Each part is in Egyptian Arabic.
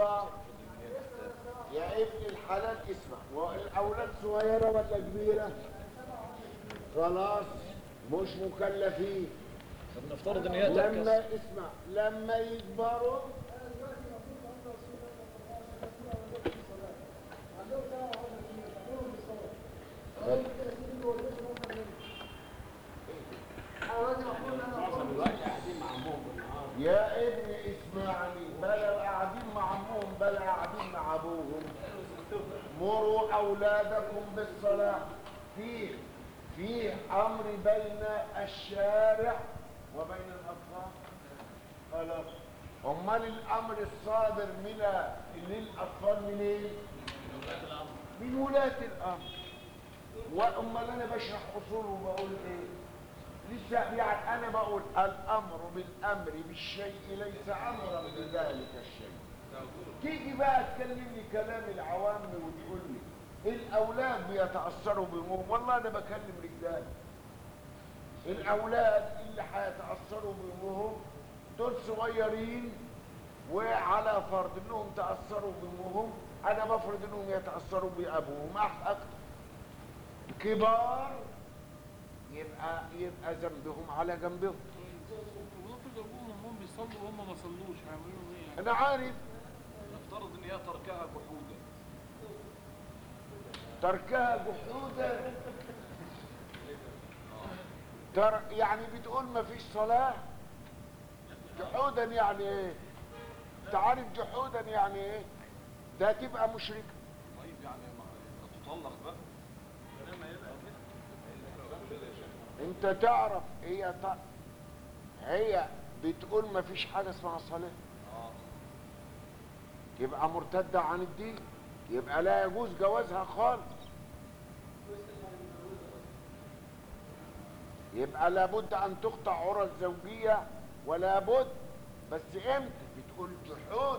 كبار يا ابن الحلال اسمع والاولاد صغيره ولا كبيره خلاص مش مكلفين طب نفترض ان هي لما تركز اسمع لما يكبروا يا ابني اسمعني بلا قاعدين مع امهم بلا قاعدين مع ابوهم مروا اولادكم بالصلاه في في امر بين الشارع وبين الاطفال خلاص امال الامر الصادر من للاطفال منين من ولاة الامر وامال انا بشرح اصول وبقول ايه لسه يعني انا بقول الامر بالامر بالشيء ليس امرا بذلك الشيء تيجي بقى تكلمني كلام العوام وتقول لي الاولاد بيتاثروا بامهم والله انا بكلم رجال الاولاد اللي هيتاثروا بامهم دول صغيرين وعلى فرض انهم تاثروا بامهم انا بفرض انهم يتاثروا بابوهم أح- اكتر كبار يبقى يبقى ذنبهم على جنبهم ونفرض ابوهم وامهم بيصلوا وهم ما صلوش هيعملوا لهم ايه يعني؟ انا عارف نفترض ان هي تركها جحودا تركها جحودا تر يعني بتقول ما فيش صلاة جحودا يعني ايه تعرف جحودا يعني ايه ده تبقى مشركة طيب يعني ما تطلق بقى انت تعرف هي ط... هي بتقول ما فيش حاجة اسمها صلاة اه يبقى مرتدة عن الدين يبقى لا يجوز جوازها خالص يبقى لابد ان تقطع عرى الزوجية ولا بد بس امتى بتقول جحود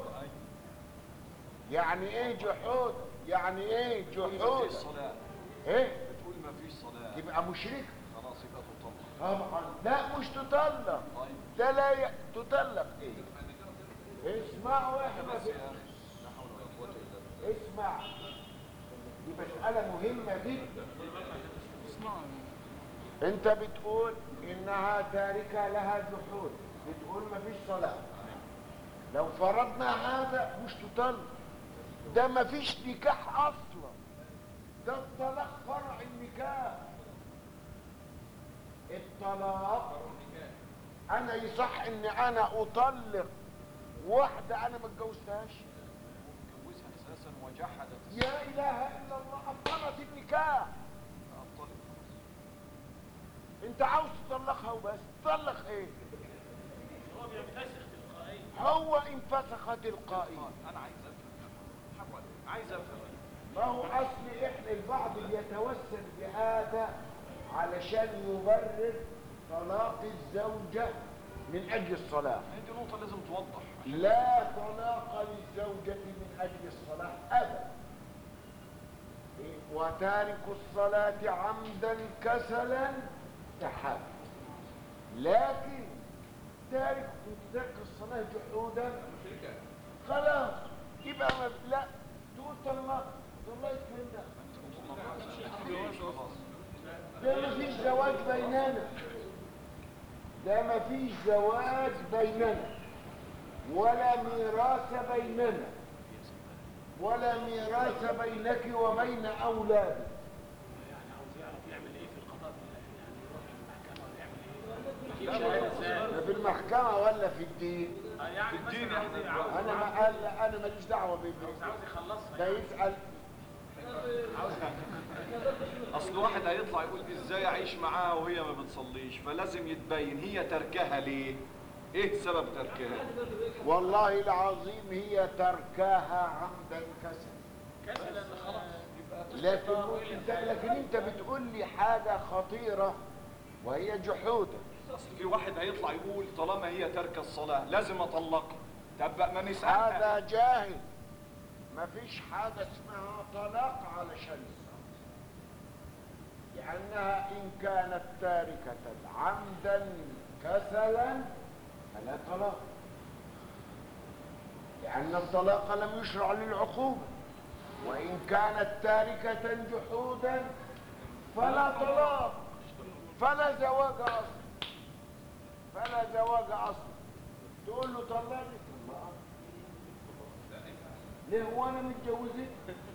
يعني ايه جحود يعني ايه ما فيش جحود صلاة ايه بتقول ما فيش صلاة يبقى مشرك خلاص يبقى تطلق طبعا لا مش تطلق طيب ده لا ي... تطلق ايه اسمعوا يا بس حبيبي يا اخي لا حول ولا قوة الا بالله اسمع دي مسألة مهمة جدا اسمعوا انت بتقول انها تاركة لها جحود بتقول مفيش صلاة لو فرضنا هذا مش تطلق ده مفيش نكاح اصلا ده الطلاق فرع النكاح الطلاق انا يصح ان انا اطلق واحدة انا ما اتجوزتهاش جوزها اساسا وجحدت يا اله الا الله ابطلت النكاح الطلق انت عاوز تطلقها وبس تطلق ايه هو انفسخ تلقائيا انا عايز افهم حاول عايز افهم ما هو اصل احنا البعض بيتوسل بهذا علشان يبرر طلاق الزوجة من اجل الصلاة هي دي نقطة لازم توضح لا طلاق للزوجة من اجل الصلاة ابدا وتارك الصلاة عمدا كسلا تحب لكن تارك تارك الصلاة جحودا خلاص يبقى ما لا تقول طلق طلقت من ده ده ما فيش زواج بيننا ده ما فيش زواج بيننا ولا ميراث بيننا ولا ميراث بينك وبين أولادك ده في المحكمة ولا في الدين في الدين احنا دلوقتي. أنا ما قال أنا ماليش دعوة بيه ده يسأل اصل واحد هيطلع يقول ازاي اعيش معاها وهي ما بتصليش فلازم يتبين هي تركها ليه ايه سبب تركها والله العظيم هي تركاها عمدا كسلا لكن انت لكن انت بتقول لي حاجه خطيره وهي جحوده اصل في واحد هيطلع يقول طالما هي ترك الصلاة لازم اطلقها طب بقى ما نسألها هذا جاهل مفيش حاجه اسمها طلاق علشان الصلاة. لانها ان كانت تاركه عمدا كسلا فلا طلاق لأن الطلاق لم يشرع للعقوبة وإن كانت تاركة جحودا فلا طلاق فلا زواج أصلا فلا زواج أصلا تقول له طلقني طلقك ليه هو أنا متجوزك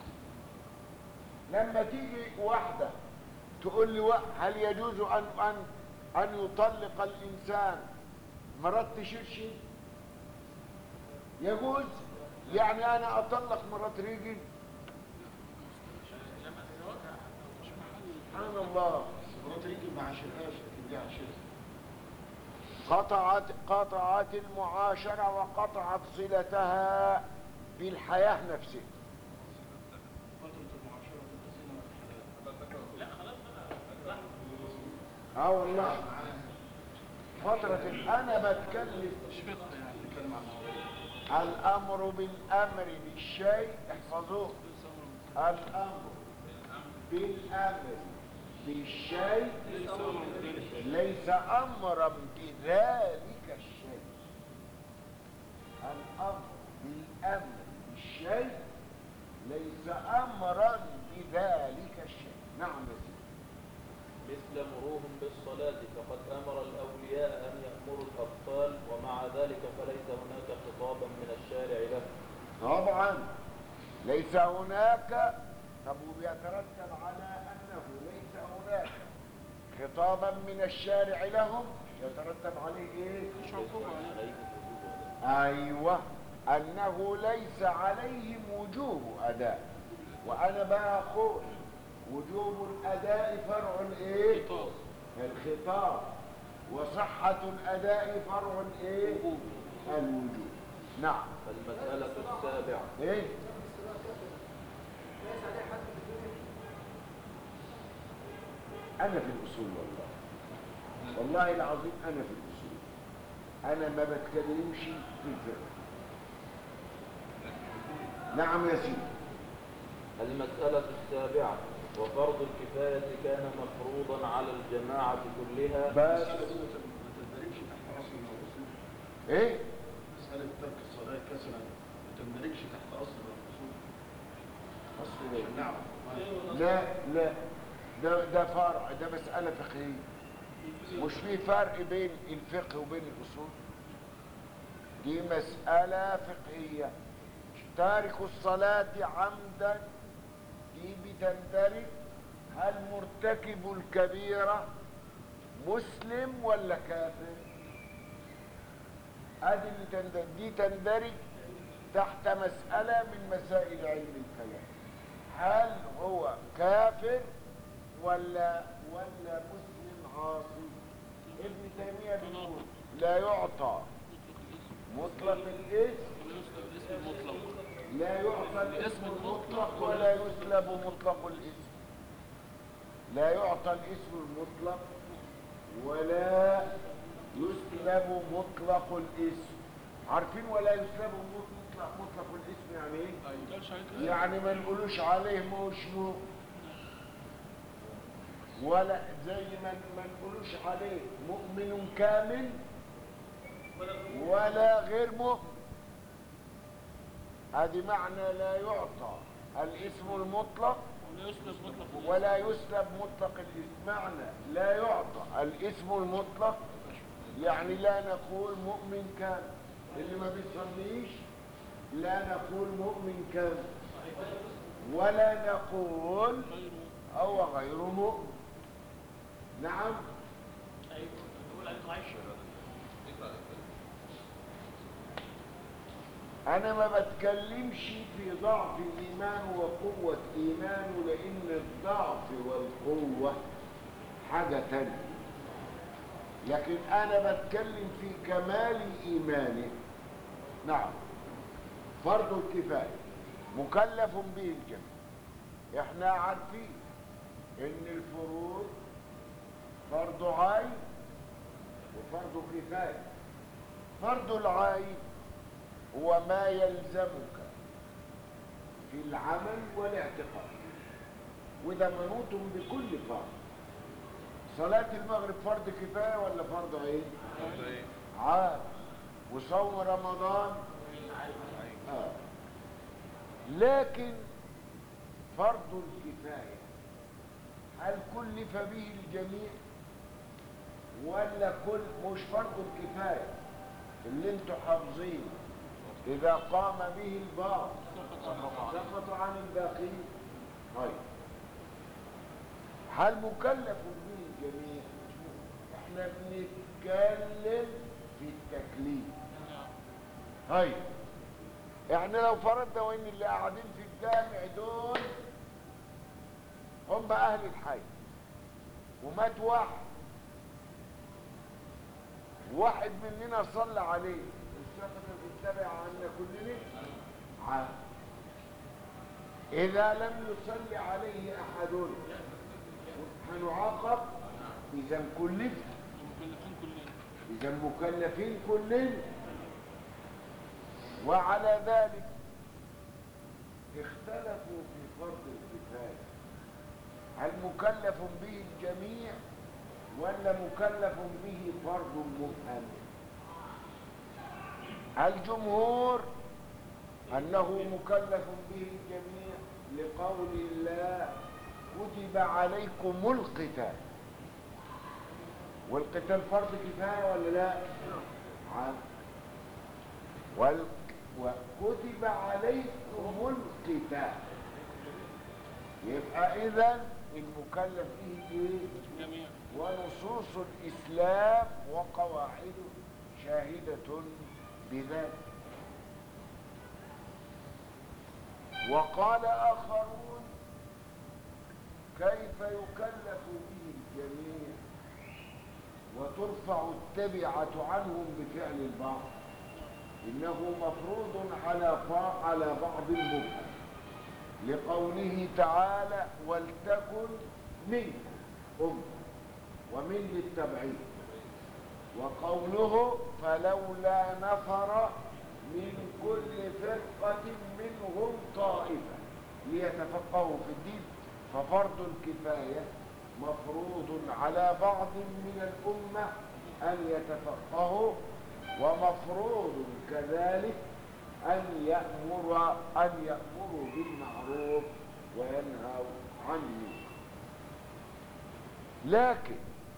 لما تيجي واحدة تقول لي وا- هل يجوز أن أن أن يطلق الإنسان مرات تشرشي يجوز يعني أنا أطلق مرات رجل سبحان الله مرات رجل ما عاشرهاش لكن دي عاشرها قطعت قطعت المعاشرة وقطعت صلتها بالحياة نفسها فترة المعاشرة تبقى زنا اه والله فترة انا بتكلم مش فقه يعني بنتكلم عن المواضيع الامر بالامر بالشيء احفظوه الامر بالامر بالشيء ليس امرا بذلك الشيء الامر بالامر بالشيء ليس امرا بذلك الشيء نعم يا سيدي مثل مروهم بالصلاة فقد أمر الأولياء أن يأمروا الأطفال ومع ذلك فليس هناك خطابا من الشارع له طبعا ليس هناك طب وبيترتب على انه ليس هناك خطابا من الشارع لهم يترتب عليه ايه مش عقوبة عليه عليهم وجوب أداء. ايوه انه ليس عليهم وجوب اداء وانا بقى اقول وجوب الاداء فرع الايه خطاب. الخطاب وصحة الاداء فرع الايه الوجوب نعم فالمسألة السابعة ايه انا في الاصول والله والله العظيم انا في الاصول انا ما بتكلمش في الفقه نعم يا سيدي المسألة السابعة وفرض الكفاية كان مفروضا على الجماعة كلها بس المسألة دي ما تندرجش تحت أصل من الأصول ايه مسألة ترك الصلاة كسلا ما تندرجش تحت أصل من الأصول أصل إيه؟ عشان نعرف لا لا ده ده فرع ده مسألة فقهية مش في فرق بين الفقه وبين الأصول دي مسألة فقهية تارك الصلاة عمدا دي بتندرج هل مرتكب الكبيرة مسلم ولا كافر ادي اللي تندرج دي تندرج تحت مسألة من مسائل علم الكلام هل هو كافر ولا ولا مسلم عاصي ابن تيمية بيقول لا يعطى مطلق الاسم ويسلب الاسم المطلق لا يعطى الاسم الاسم المطلق المطلق ولا يسلب مطلق الاسم لا يعطى الاسم المطلق ولا يسلب مطلق الاسم عارفين ولا يسلب مطلق مطلق الاسم يعني ايه ما يقدرش عليه كده يعني ما نقولوش عليه مشنو ولا زي ما ما نقولوش عليه مؤمن كامل ولا غير مؤمن هذه معنى لا يعطى الاسم المطلق ولا يسلب مطلق الاسم. ولا يسلب مطلق الاسم معنى لا يعطى الاسم المطلق يعني لا نقول مؤمن كامل اللي ما بيصليش لا نقول مؤمن كامل ولا نقول غيره هو غير مؤمن نعم انا ما بتكلمش في ضعف الايمان وقوة ايمانه لان الضعف والقوة حاجة تانية لكن انا بتكلم في كمال ايمانه نعم فرض الكفاية مكلف به الجميع احنا عارفين ان الفروض فرض عين وفرض كفاية فرض العين هو ما يلزمك في العمل والاعتقاد وده منوط بكل فرض صلاة المغرب فرض كفاية ولا فرض عين؟ عاد وصوم رمضان آه. لكن فرض الكفاية هل كلف به الجميع ولا كل مش فرض الكفاية اللي انتوا حافظينه إذا قام به البعض سقط عن الباقين طيب هل مكلف به الجميع احنا بنتكلم في التكليف طيب يعني لو فرضنا ان اللي قاعدين في الجامع دول هم اهل الحي ومات واحد واحد مننا صلى عليه الشيخ بيتبع عنا كلنا عام اذا لم يصلي عليه احد هنعاقب اذا كلف المكلفين كلنا اذا مكلفين كلنا وعلى ذلك اختلفوا في فرض الكفايه هل مكلف به الجميع ولا مكلف به فرض مبهم الجمهور انه مكلف به الجميع لقول الله كتب عليكم القتال والقتال فرض كفايه ولا لا عام. وال... وكتب عليكم القتال يبقى اذا المكلف به ايه جميع ونصوص الإسلام وقواعده شاهدة بذلك وقال آخرون كيف يكلف به الجميع وترفع التبعة عنهم بفعل البعض إنه مفروض على فا- على بعض المبهم لقوله تعالى ولتكن منكم أمة ومن للتبعيد وقوله فلولا نفر من كل فرقة منهم طائفة ليتفقهوا في الدين ففرض الكفاية مفروض على بعض من الأمة أن يتفقهوا ومفروض كذلك أن يأمر أن يأمروا بالمعروف وينهوا عن المنكر لكن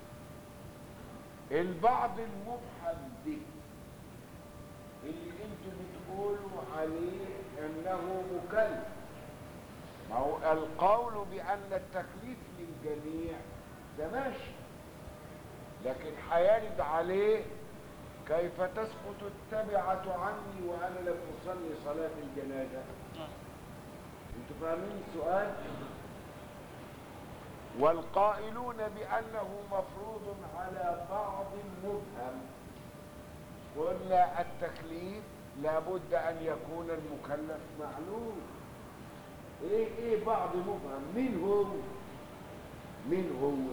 البعض المبهم به اللي انتوا بتقولوا عليه انه مكلف ما هو القول بان التكليف للجميع ده ماشي لكن هيرد عليه كيف تسقط التبعة عني وانا لم اصلي صلاة الجنازة انتوا فاهمين السؤال والقائلون بأنه مفروض على بعض مبهم قلنا التكليف لابد أن يكون المكلف معلوم ايه ايه بعض مبهم مين هو مين هو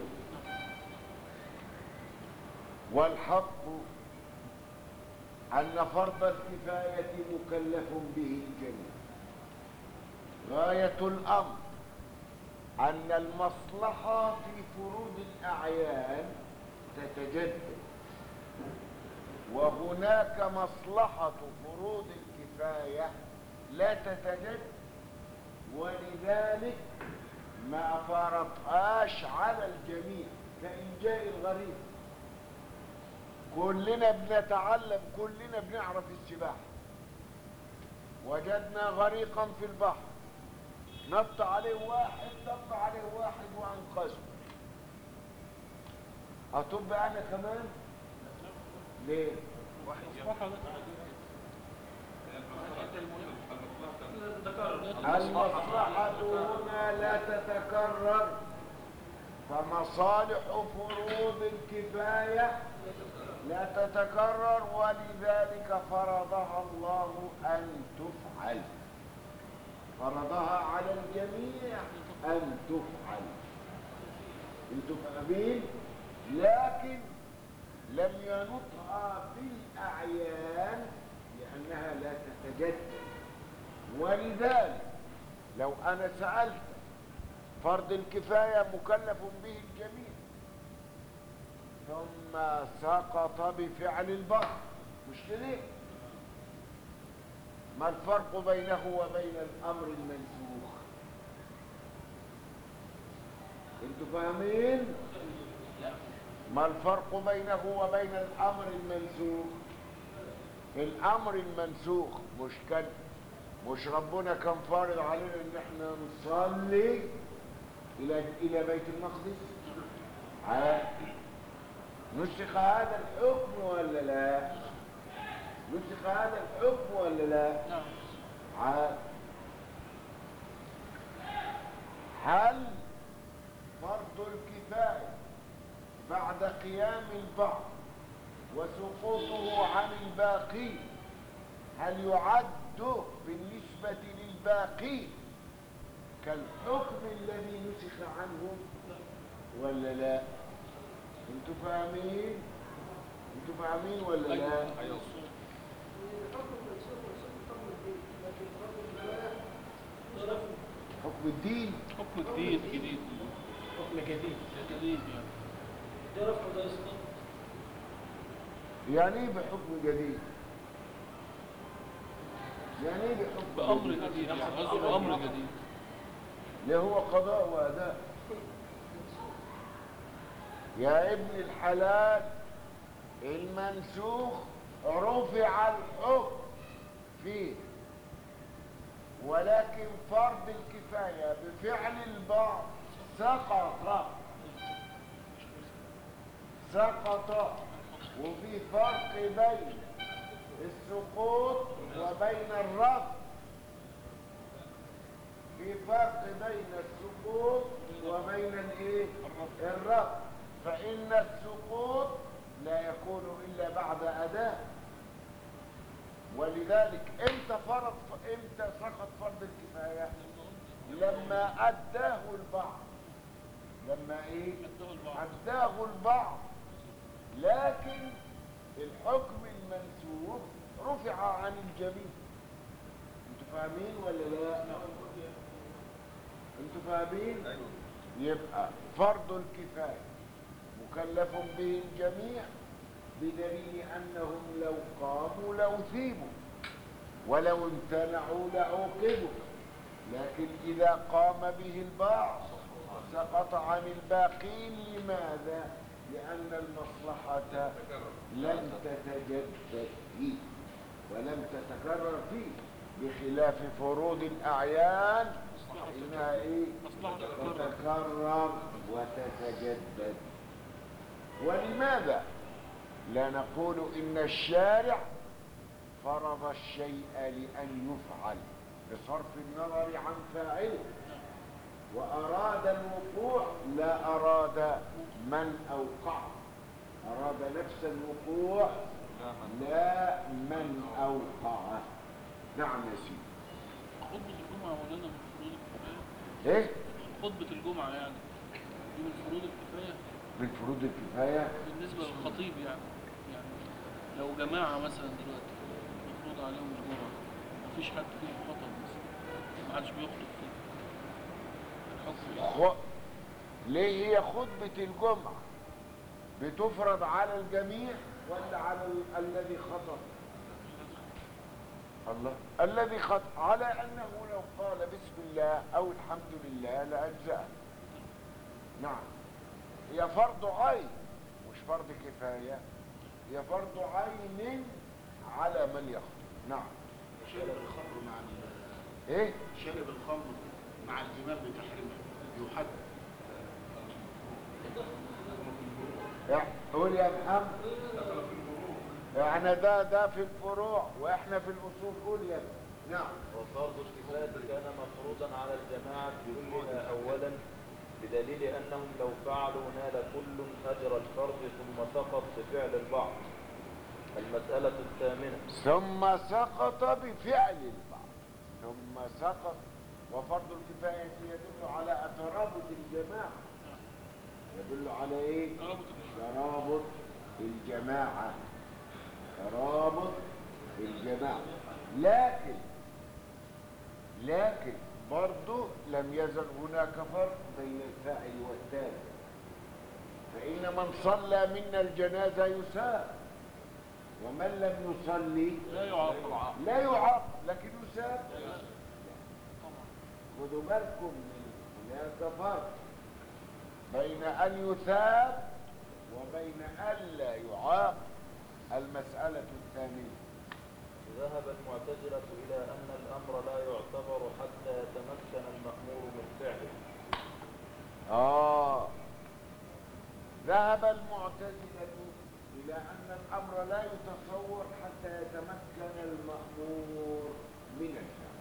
والحق أن فرض الكفاية مكلف به الجميع غاية الأمر أن المصلحة في فروض الأعيان تتجدد وهناك مصلحة فروض الكفاية لا تتجدد ولذلك ما فرضهاش على الجميع كإنجاء الغريب كلنا بنتعلم كلنا بنعرف السباحة وجدنا غريقا في البحر نط عليه واحد طب عليه واحد وانقذه اطب انا كمان ليه مصلحة المصلحة هنا لا تتكرر فمصالح فروض الكفاية لا تتكرر ولذلك فرضها الله أن تفعل فرضها على الجميع أن تفعل انتوا فاهمين لكن لم ينطها بالأعيان لأنها لا تتجدد ولذلك لو أنا سألت فرض الكفاية مكلف به الجميع ثم سقط بفعل البعض مش كده ما الفرق بينه وبين الامر المنسوخ انتوا فاهمين ما الفرق بينه وبين الامر المنسوخ الامر المنسوخ مش كان مش ربنا كان فارض علينا ان احنا نصلي الى الى بيت المقدس ها؟ نسخ هذا الحكم ولا لا نسخ هذا الحكم ولا لا نعم ها؟ هل فرض الكفاية بعد قيام البعض وسقوطه عن الباقي هل يعد بالنسبة للباقي كالحكم الذي نسخ عنهم ولا لا انتوا فاهمين انتوا فاهمين ولا لا ايوه حكم الدين حكم جديد جديد حكم جديد جديد يعني ده رفع ده يسقط يعني ايه بحكم جديد يعني ايه بحكم بأمر جديد يعني قصده بأمر جديد اللي هو قضاء واداء يا ابن الحلال المنسوخ رفع الحكم فيه ولكن فرض الكفاية بفعل البعض سقط سقط وفي فرق بين السقوط وبين الرفع في فرق بين السقوط وبين الايه الرفع فان السقوط لا يكون الا بعد اداء ولذلك امتى فرض امتى سقط فرض الكفايه لما اداه البعض لما ايه أداه البعض. اداه البعض لكن الحكم المنسوخ رفع عن الجميع انتوا فاهمين ولا لا انتوا فاهمين يبقى فرض الكفايه مكلف به الجميع بدليل انهم لو قاموا لاثيبوا ولو امتنعوا لعوقبوا لكن اذا قام به البعض سقط عن الباقين لماذا لان المصلحه لم تتجدد فيه ولم تتكرر فيه بخلاف فروض الاعيان انها ايه مصلحة تتكرر. تتكرر وتتجدد ولماذا لا نقول ان الشارع فرض الشيء لان يفعل بصرف النظر عن فاعله واراد الوقوع لا اراد من اوقعه اراد نفس الوقوع لا من اوقعه نعم يا سيدي خطبة الجمعة مولانا من فروض الكفاية ايه خطبة الجمعة يعني دي من فروض الكفاية من فروض الكفايه بالنسبة للخطيب يعني يعني لو جماعة مثلا دلوقتي مفروض عليهم الجمعة مفيش حد فيهم خطب مثلا محدش بيخطب فيه الحكم إيه؟ خ... ليه هي خطبة الجمعة بتفرض على الجميع ولا على ال... الذي خطب الله الذي خطب على أنه لو قال بسم الله أو الحمد لله لأجزأه نعم هي فرض عين مش فرض كفاية هي فرض عين على من يخطب نعم شارب الخمر مع ال- ايه شارب الخمر مع الإمام بتحريمه يحد يا- قول يا محمد احنا ده ده في الفروع واحنا في الاصول قول يا ابني. نعم وفرض الكفاية كان مفروضا على الجماعة كلها أولا بدليل أنهم لو فعلوا نال كل أجر الفرض ثم سقط بفعل البعض المسألة الثامنة ثم سقط بفعل البعض ثم سقط وفرض الكفاية يدل على ترابط الجماعة يدل على ايه ترابط الجماعة. ترابط الجماعة ترابط الجماعة لكن لكن برضو لم يزل هناك فرق بين الفاعل والتالي فإن من صلى منا الجنازة يساب ومن لم يصلي لا يعاقب لا يعاقب لكن يساب طبعا خدوا بالكم من هناك فرق بين ان يثاب وبين الا يعاقب المساله الثانيه ذهب المعتزلة إلى أن الأمر لا يعتبر حتى يتمكن المأمور من فعله آه ذهب المعتزلة إلى أن الأمر لا يتصور حتى يتمكن المأمور من الفعل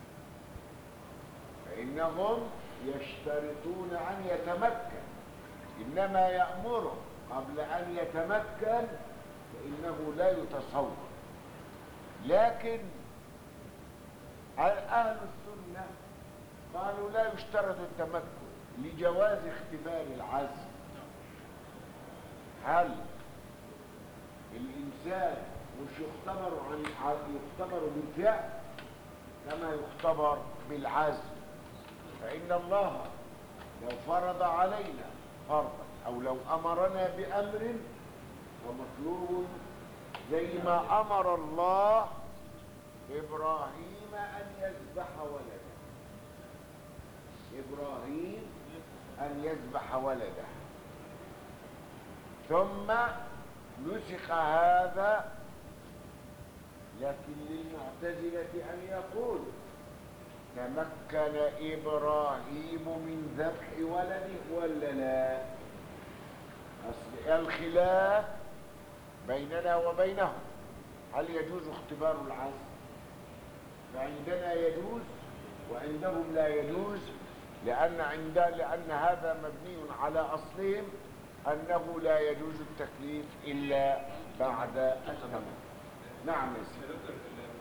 فإنهم يشترطون أن يتمكن إنما يأمره قبل أن يتمكن فإنه لا يتصور لكن أهل السنة قالوا لا يشترط التمكن لجواز اختبار العزم هل الإنسان مش يختبر عن عن- يختبر بالفعل كما يختبر بالعزم فإن الله لو فرض علينا فرضا أو لو أمرنا بأمر فمطلوب زي ما أمر الله إبراهيم أن يذبح ولده إبراهيم أن يذبح ولده ثم نسخ هذا لكن للمعتزلة أن يقول تمكن إبراهيم من ذبح ولده ولا لا أصل الخلاف بيننا وبينهم هل يجوز اختبار العزم فعندنا يجوز وعندهم لا يجوز لأن عند لأن هذا مبني على أصلهم أنه لا يجوز التكليف إلا بعد التمام نعم يا سيدي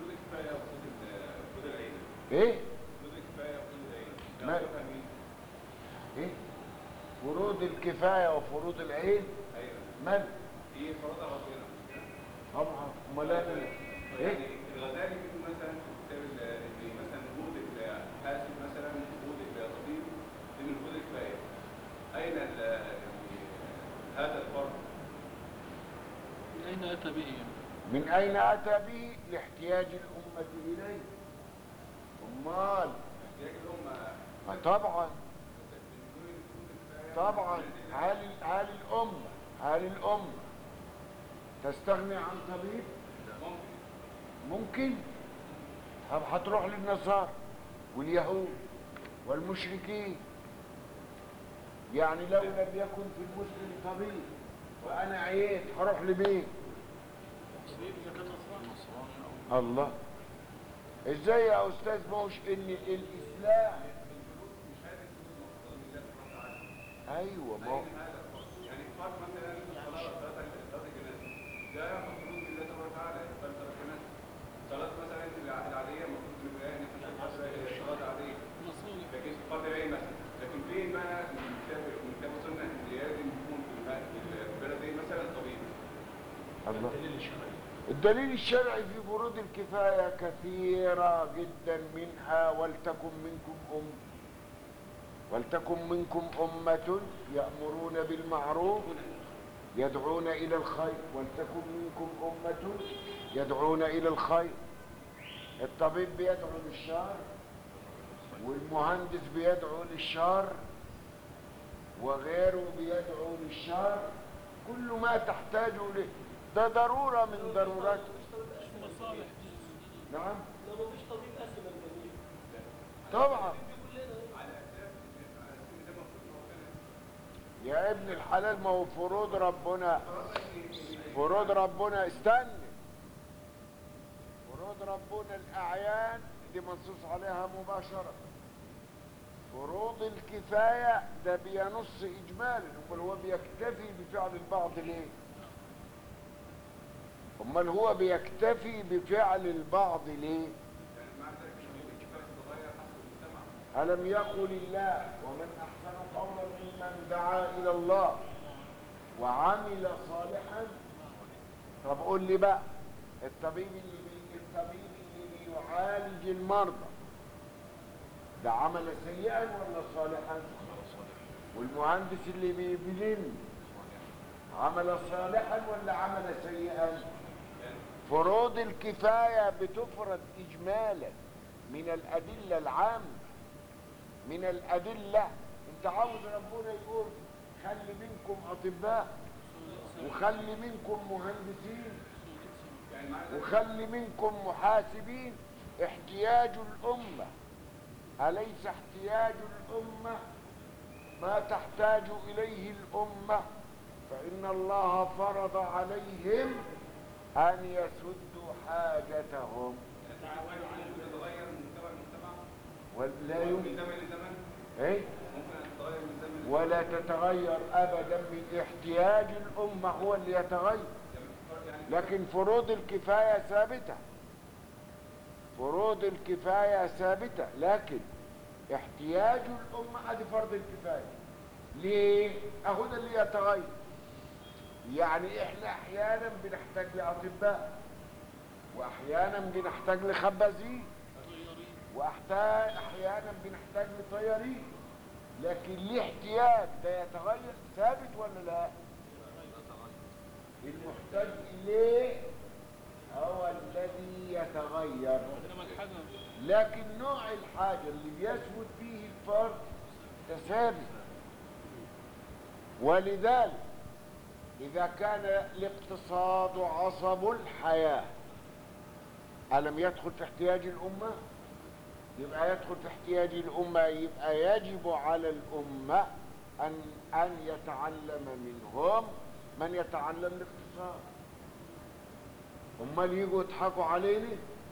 ايه ما ايه فروض الكفايه وفروض العين من طبعا امال انا ايه الغزالي بيقول مثلا في كتاب ال- ان مثلا وجود الحاسب مثلا وجود الطبيب ان وجود الكفايه اين ال- يعني هذا الفرق؟ من أين أتى به يعني؟ من اين اتى به لاحتياج الامه اليه امال احتياج الامه آه طبعا طبعا هل هل الامه هل الامه تستغني عن طبيب ممكن طب هتروح للنصارى واليهود والمشركين يعني لو لم يكن في المسلم طبيب وانا عييت هروح لمين الله ازاي يا استاذ موش ان الاسلام ايوه ما هو يعني فرق مثلا صلاه صلاه صلاه الجنازه ده مفروض بالله تبارك وتعالى يقبل صلاه الجنازه صلاه مثلا الع- العاديه المفروض ان هي ان احنا نصلي الصلاه العاديه نصراني لكن قدر ايه مثلا لكن فين بقى من كتاب من كتاب السنه ان لازم يكون في الم- في البلد دي مثلا طبيب الله الدليل الشرعي الدليل الشرعي في فروض الكفاية كثيرة جدا منها ولتكن منكم أم ولتكن منكم أمة يأمرون بالمعروف يدعون إلى الخير ولتكن منكم أمة يدعون إلى الخير الطبيب بيدعو للشر والمهندس بيدعو للشر وغيره بيدعو للشر كل ما تحتاج إليه ده ضرورة من ضرورات مصالح نعم لو مفيش طبيب اسم الجميع طبعا كلنا يا ابن الحلال ما هو فروض ربنا فروض ربنا استنى فروض ربنا الأعيان دي منصوص عليها مباشرة فروض الكفاية ده بينص إجمالا أمال هو بيكتفي بفعل البعض ليه أمال هو بيكتفي بفعل البعض ليه ألم يقل الله ومن أحسن قولا ممن دعا إلى الله وعمل صالحا طب قول لي بقى الطبيب اللي بي... الطبيب اللي بيعالج المرضى ده عمل سيئا ولا صالحا والمهندس اللي بيبلم عمل صالحا ولا عمل سيئا فروض الكفاية بتفرض إجمالا من الأدلة العامة من الأدلة أنت عاوز ربنا يقول خلي منكم أطباء وخلي منكم مهندسين وخلي منكم محاسبين احتياج الأمة أليس احتياج الأمة ما تحتاج إليه الأمة فإن الله فرض عليهم أن يسدوا حاجتهم تتغير من مجتمع لمجتمع ولا من يمكن زمن لزمن إيه؟ ممكن ان تتغير من زمن لزمن ولا تتغير أبدا من احتياج الأمة هو اللي يتغير يعني لكن فروض الكفاية ثابتة فروض الكفاية ثابتة لكن احتياج الأمة ادي فرض الكفاية ليه؟ أهو ده اللي يتغير يعني احنا احيانا بنحتاج لأطباء واحيانا بنحتاج لخبازين واحيانا بنحتاج لطيارين لكن ليه احتياج ده يتغير ثابت ولا لا؟ المحتاج إليه هو الذي يتغير انما الحاجه لكن نوع الحاجة اللي بيثبت فيه الفرد تثابت ولذلك إذا كان الاقتصاد عصب الحياة ألم يدخل في احتياج الأمة؟ يبقى يدخل في احتياج الأمة يبقى يجب على الأمة أن أن يتعلم منهم من يتعلم الاقتصاد امال يجوا يضحكوا علينا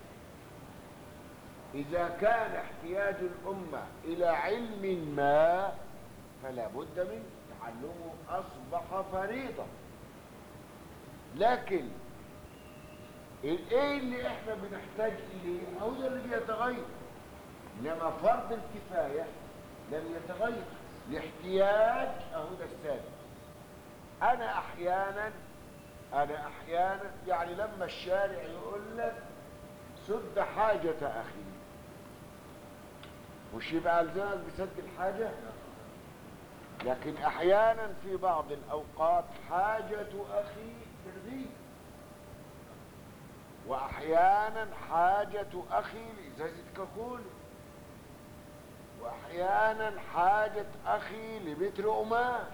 اذا كان احتياج الامه الى علم ما فلا بد من تعلمه اصبح فريضه لكن الايه اللي احنا بنحتاج اليه هو ده اللي بيتغير انما فرض الكفايه لم يتغير الاحتياج اهو ده الثابت انا احيانا انا احيانا يعني لما الشارع يقول لك سد حاجة اخي مش يبقى الزمك بسد الحاجة لكن احيانا في بعض الاوقات حاجة اخي ترضيك واحيانا حاجة اخي لازازة كاكولا واحيانا حاجة اخي لمتر قماش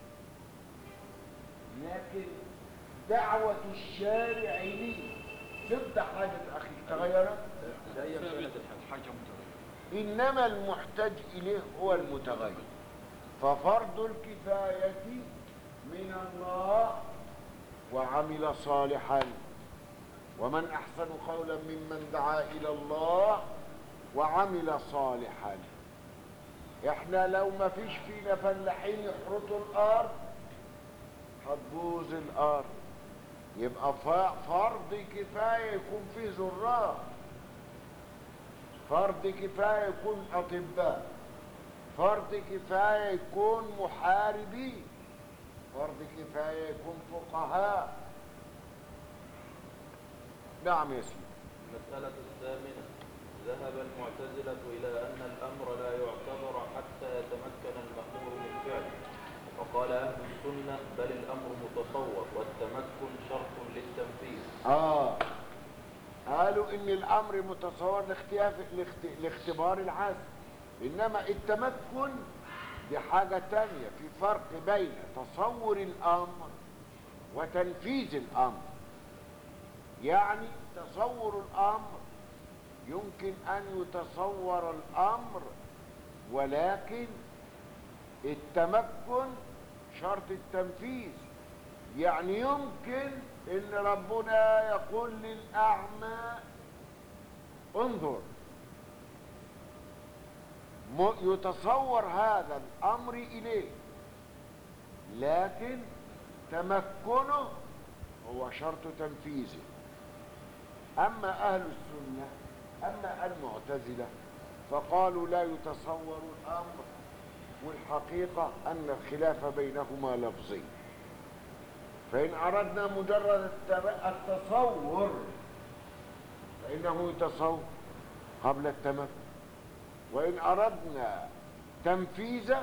لكن دعوة الشارع لي سد حاجة أخي تغيرت حاجة متغيرة إنما المحتاج إليه هو المتغير ففرض الكفاية من الله وعمل صالحا ومن أحسن قولا ممن دعا إلى الله وعمل صالحا احنا لو ما فيش فينا فلاحين يحرطوا الأرض هتبوظ الارض يبقى ف- فرض كفايه يكون فيه زراع فرض كفايه يكون اطباء فرض كفايه يكون محاربين فرض كفايه يكون فقهاء نعم يا سيدي المسألة الثامنة ذهب المعتزلة إلى أن الأمر لا يعتبر حتى يتمكن المأمور من فعله وقال أهل السنة بل الأمر متصور والتمكن شرط للتنفيذ اه قالوا ان الامر متصور لاختياف لاخت- لاختبار العزم انما التمكن دي حاجة تانية في فرق بين تصور الامر وتنفيذ الامر يعني تصور الامر يمكن ان يتصور الامر ولكن التمكن شرط التنفيذ يعني يمكن ان ربنا يقول للاعمى انظر م- يتصور هذا الامر اليه لكن تمكنه هو شرط تنفيذه اما اهل السنه اما المعتزله فقالوا لا يتصور الامر والحقيقه ان الخلاف بينهما لفظي فإن أردنا مجرد التم- التصور فإنه يتصور قبل التمكن وإن أردنا تنفيذه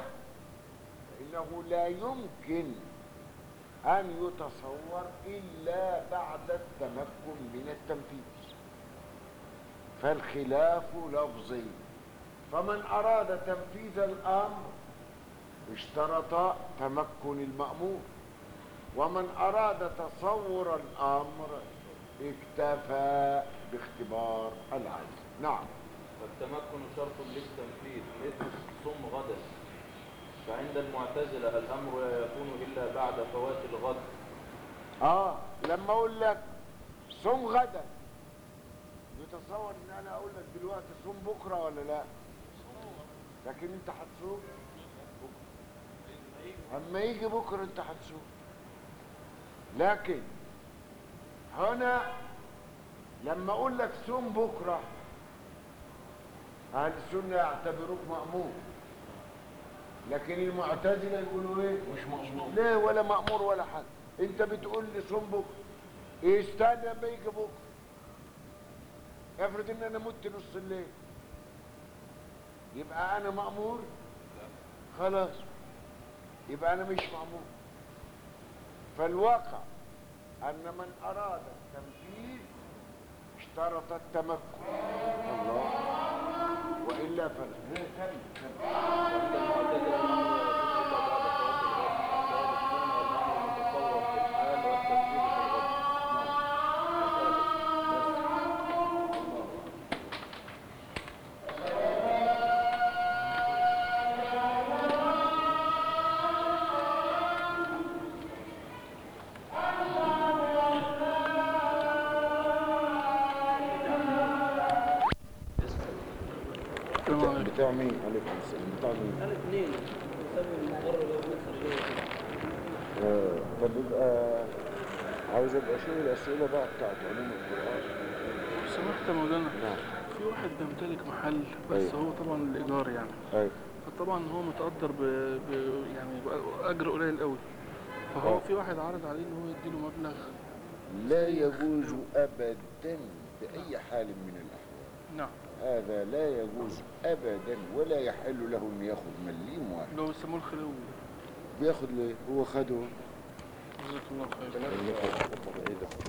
فإنه لا يمكن أن يتصور إلا بعد التمكن من التنفيذ فالخلاف لفظي فمن أراد تنفيذ الأمر اشترط تمكن المأمور ومن أراد تصور الأمر اكتفى باختبار العجز نعم فالتمكن شرط للتنفيذ مثل صم غدا فعند المعتزلة الأمر لا يكون إلا بعد فوات الغد اه لما اقول لك صوم غدا يتصور ان انا اقول لك دلوقتي صوم بكره ولا لا لكن انت هتصوم بكرة. اما يجي بكره انت هتصوم لكن هنا لما اقول لك صوم بكره اهل السنه يعتبروك مامور لكن المعتزله يقولوا ايه مش مأمور ليه ولا مأمور ولا حاجة انت بتقول لي صوم بكره استنى لما يجي بكره افرض ان انا مت نص الليل يبقى انا مأمور خلاص يبقى انا مش مأمور فالواقع ان من اراد التنفيذ اشترط التمكن الله والا فلا هي كلمة، كلمة. وعند المعتزلة الأمر لا يكون إلا بعد فوات الغد سواء السنة والأمر المتصور في الحال والتنفيذ في الغد السلام عليكم بتاع مين عليكم السلام بتاع مين انا اثنين بسبب المضر اللي هو بيحصل ليه آه، طب يبقى عاوز ابقى اشوف الاسئله بقى بتاعت علوم القران لو سمحت يا مولانا نعم في واحد بيمتلك محل بس أيوة. هو طبعا الإيجار يعني ايوه فطبعا هو متقدر ب... ب... يعني بأجر قليل قوي فهو آه. في واحد عرض عليه ان هو يديله مبلغ لا يجوز ابدا باي حال من الاحوال نعم هذا لا يجوز ابدا ولا يحل له ان ياخذ مليم واحد اللي هو بيسموه الخلو بياخد ليه هو خده جزاك الله خير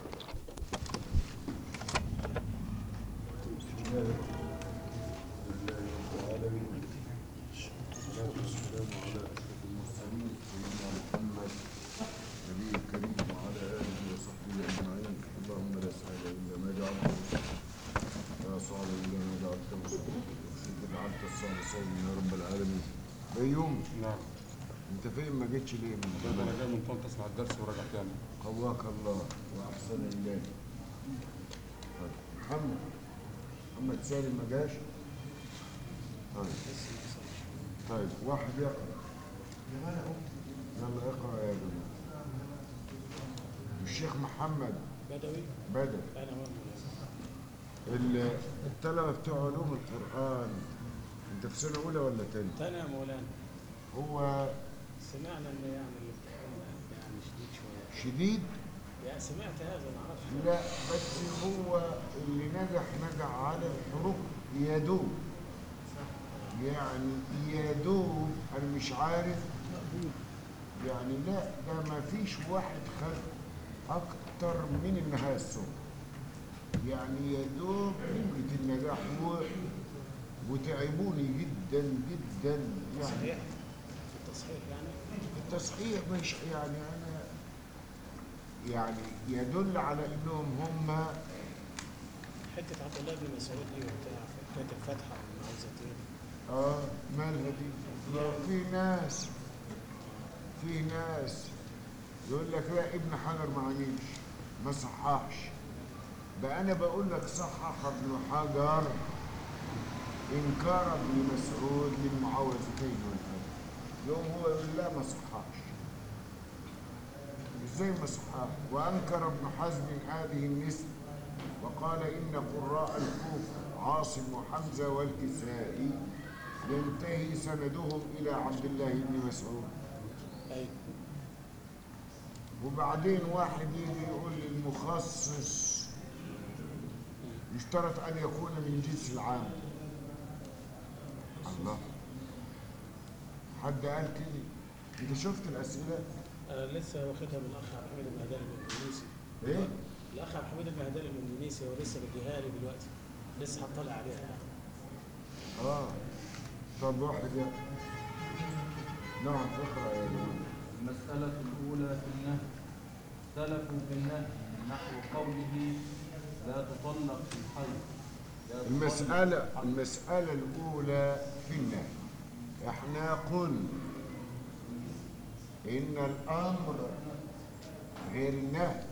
نبي الكريم وعلى آله وصحبه أجمعين اللهم لا سهل إلا ما جعلته ولا صعب إلا ما جعلته سهلا وشد جعلت الصعب صعبا يا رب العالمين بيوم نعم أنت فين ما جيتش ليه من طيب زمان انا جاي من طنطا اسمع الدرس وراجع تاني قواك الله وأحسن إليك طيب محمد محمد سالم ما جاش طيب طيب واحد يقرأ يلا اقرأ يا جماعة الشيخ محمد بدوي بدر انا مولانا ال- الطلبة بتوع علوم القرآن انت في سنة أولى ولا تانية؟ تاني يا مولانا هو سمعنا ان يعني الامتحان يعني شديد شويه شديد؟ يعني سمعت هذا ما اعرفش لا بس هو اللي نجح نجح على الحروف يدوب يعني يدوب انا مش عارف يعني لا ده ما فيش واحد خد اكتر من النهايه الصبح يعني يدوب نمرة النجاح و... وتعبوني جدا جدا يعني صحيح في التصحيح يعني التصحيح مش يعني انا يعني يدل على انهم هم حته عبد الله بن مسعود دي وبتاع كاتب فتحه ومعوذتين اه مالها دي لا، في ناس في ناس يقول لك لا ابن حجر ما عملش ما صححش ده انا بقول لك صحح ابن حجر انكار ابن مسعود للمعوذتين والفتح يوم هو يقول لا ما صححش ازاي ما صححش وانكر ابن حزم هذه النسبه وقال إن قراء الكوفة عاصم وحمزة والكسائي ينتهي سندهم إلى عبد الله بن مسعود ايوه وبعدين واحد يجي يقول لي المخصص يشترط أن يكون من جنس العام الله حد قال كده أنت شفت الأسئلة؟ انا لسه واخدها من الاخ عبد الحميد بن هدال التونسي إيه؟ الاخ عبد الحميد المهدلي من اندونيسيا ولسه مديها لي دلوقتي لسه هطلع عليها اه طب واحد يا نعم اقرا يا جماعة. المسألة الأولى في النهي اختلفوا في النهي نحو قوله لا تطلق في الحيض لا تطلق المسألة في الحيض. المسألة الأولى في النهي احنا قلنا إن الأمر غير النهي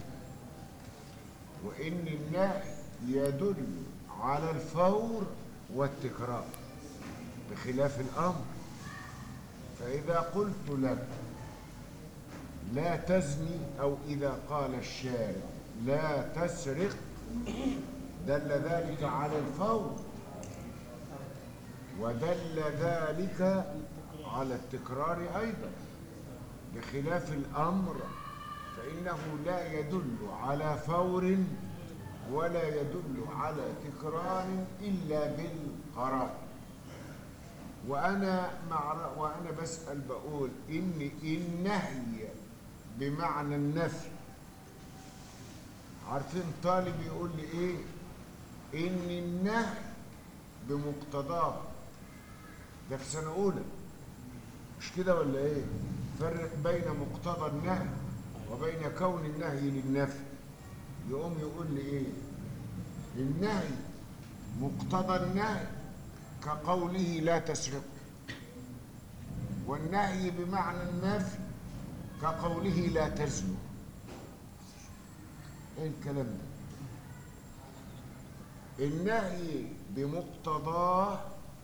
وإن النهي يدل على الفور والتكرار بخلاف الأمر فإذا قلت لك لا تزني أو إذا قال الشارع لا تسرق دل ذلك على الفور ودل ذلك على التكرار أيضا بخلاف الأمر فإنه لا يدل على فور ولا يدل على تكرار إلا بالقرار وأنا مع وأنا بسأل بقول إن النهي بمعنى النفي عارفين طالب يقول لي إيه إن النهي بمقتضاه ده في سنة أولى مش كده ولا إيه؟ فرق بين مقتضى النهي وبين كون النهي للنفي يقوم يقول لي إيه؟ النهي مقتضى النهي كقوله لا تسرق والنهي بمعنى النفي كقوله لا تزنوا ايه الكلام ده النهي بمقتضاه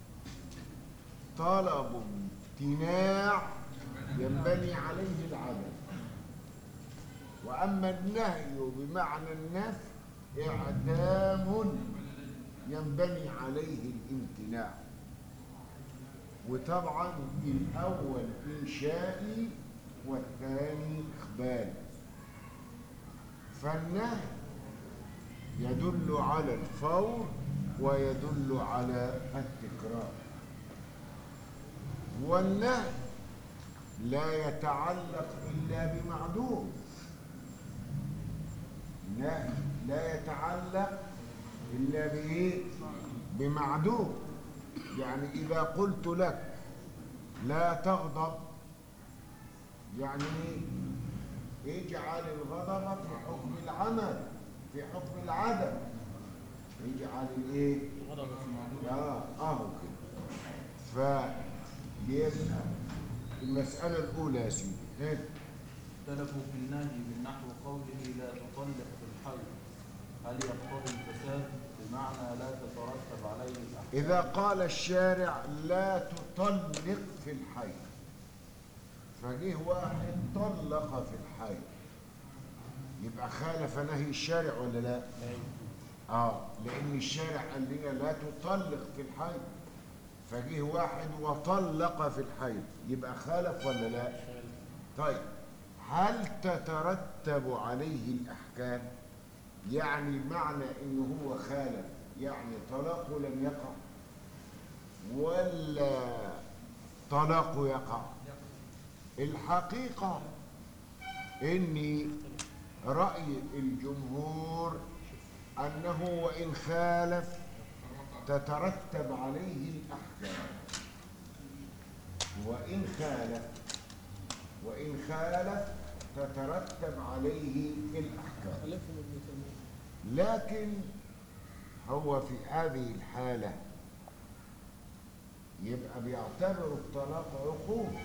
طلب امتناع ينبني عليه العدم واما النهي بمعنى النفي اعدام ينبني عليه الامتناع وطبعا الاول انشائي والثاني اخباري فالنهي يدل على الفور ويدل على التكرار والنهي لا يتعلق الا بمعدوم النهي لا يتعلق الا بايه بمعدوم يعني اذا قلت لك لا تغضب يعني ايه اجعل الغضب في حكم العمل في حكم العدم اجعل الايه غضب في المعدوم اه اهو كده فيبقى المسألة الأولى يا سيدي إيه؟ اختلفوا في النهي من نحو قوله لا تطلق في الحيض هل يقتضي الفساد بمعنى لا تترتب عليه الأحكام إذا قال الشارع لا تطلق في الحي فجه واحد طلق في الحي يبقى خالف نهي الشارع ولا لا؟ اه لأن الشارع قال لنا لا تطلق في الحي فجه واحد وطلق في الحي يبقى خالف ولا لا؟ طيب هل تترتب عليه الأحكام؟ يعني معنى إنه هو خالف يعني طلاقه لم يقع ولا طلاقه يقع الحقيقة إن رأي الجمهور أنه وإن خالف تترتب عليه الأحكام وإن خالف وإن خالف تترتب عليه الأحكام خلفهم ابن تيميه لكن هو في هذه الحالة يبقى بيعتبر الطلاق عقوبة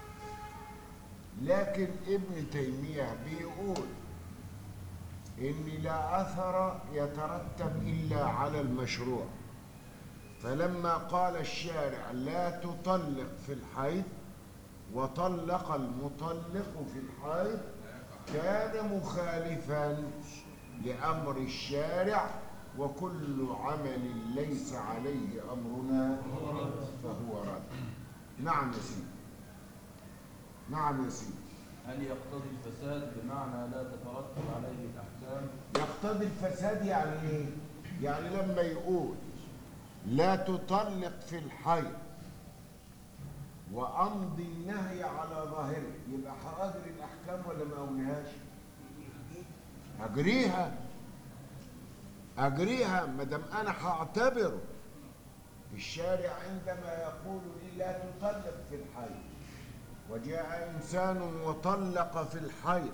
لكن ابن تيمية بيقول إن لا أثر يترتب إلا على المشروع فلما قال الشارع لا تطلق في الحيض وطلق المطلق في الحيض كان مخالفا لأمر الشارع وكل عمل ليس عليه أمرنا فهو رد نعم يا سيدي نعم يا سيدي هل يقتضي الفساد بمعنى لا تترتب عليه الأحكام يقتضي الفساد يعني ايه؟ يعني لما يقول لا تطلق في الحي وأمضي النهي على ظاهره يبقى هأجري الأحكام ولا ما أقولهاش؟ أجريها اجريها ما دام انا هعتبره الشارع عندما يقول لي لا تطلق في الحي وجاء انسان وطلق في الحي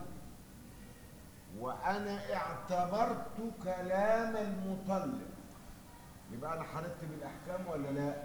وانا اعتبرت كلام المطلق يبقى انا هرتب الاحكام ولا لا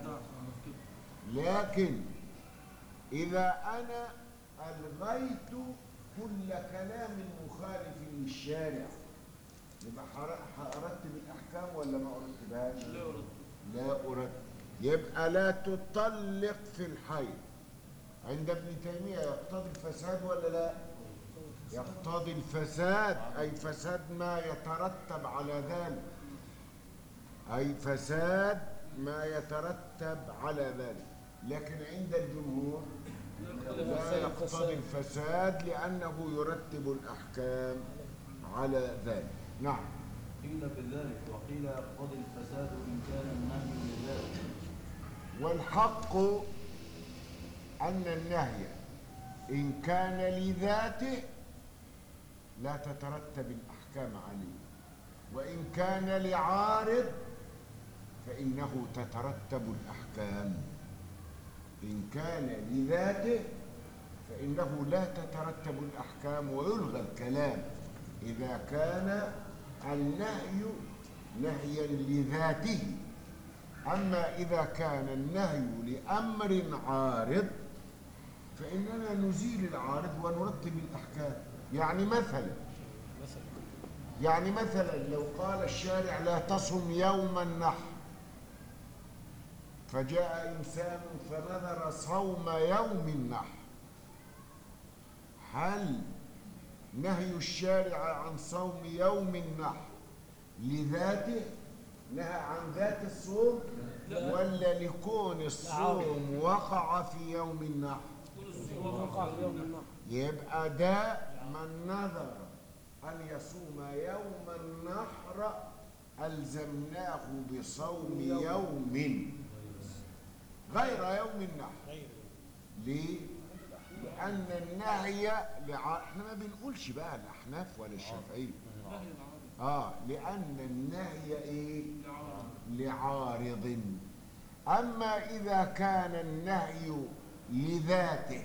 لكن اذا انا الغيت كل كلام مخالف للشارع يبقى هر- هرتب الاحكام ولا ما ارتبهاش لا يرد لا أرد يبقى لا تطلق في الحي عند ابن تيمية يقتضي الفساد ولا لا يقتضي الفساد أي فساد ما يترتب على ذلك أي فساد ما يترتب على ذلك لكن عند الجمهور لا يقتضي الفساد لأنه يرتب الأحكام على ذلك نعم قيل بذلك وقيل يقتضي الفساد إن كان النهي لذلك والحق أن النهي إن كان لذاته لا تترتب الأحكام عليه وإن كان لعارض فإنه تترتب الأحكام إن كان لذاته فإنه لا تترتب الأحكام ويلغى الكلام إذا كان النهي نهيا لذاته أما إذا كان النهي لأمر عارض فإننا نزيل العارض ونرتب الأحكام يعني مثلا مثلا يعني مثلا لو قال الشارع لا تصم يوم النحر فجاء إنسان فنذر صوم يوم النحر هل نهي الشارع عن صوم يوم النحر لذاته نهى عن ذات الصوم ولا لكون الصوم وقع في يوم النحر وقع في يوم النحر يبقى ده من نذر أن يصوم يوم النحر ألزمناه بصوم يوم غير يوم النحر غير ليه؟ لأن النهي لع... احنا ما بنقولش بقى الأحناف ولا الشافعية نهي العارض اه لأن النهي ايه؟ لعارض أما إذا كان النهي لذاته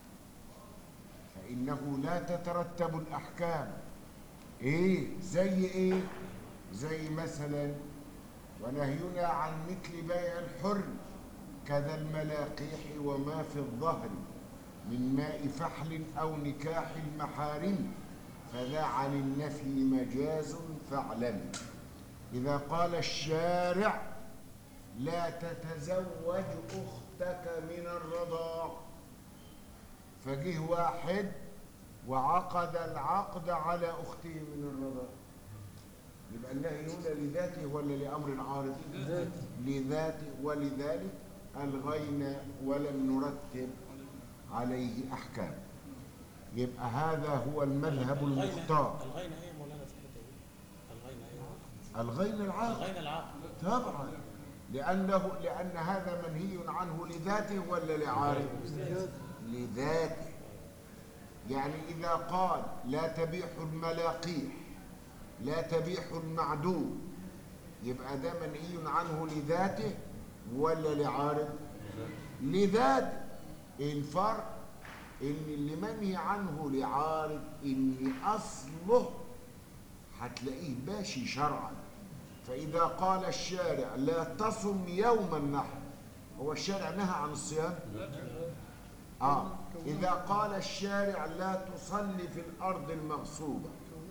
فإنه لا تترتب الأحكام إيه زي إيه زي مثلا ونهينا عن مثل بيع الحر كذا الملاقيح وما في الظهر من ماء فحل أو نكاح المحارم فذا عن النفي مجاز فاعلم إذا قال الشارع لا تتزوج أختك من الرضاع فجه واحد وعقد العقد على أخته من الرضاع يبقى النهي هنا لذاته ولا لأمر عارض لذاته ولذلك ألغينا ولم نرتب عليه أحكام يبقى هذا هو المذهب المختار الغينا ايه يا مولانا في الحته دي؟ الغينا ايه؟ الغينا العاقل الغينا العقل طبعا لأنه لأن هذا منهي عنه لذاته ولا لعارض لذاته يعني إذا قال لا تبيح الملاقيح لا تبيح المعدوم يبقى ده منهي عنه لذاته ولا لعارض لذاته الفرق ان اللي منهي عنه لعارض ان اصله هتلاقيه ماشي شرعا فإذا قال الشارع لا تصم يوم النحر هو الشارع نهى عن الصيام آه إذا قال الشارع لا تصلي في الأرض المغصوبة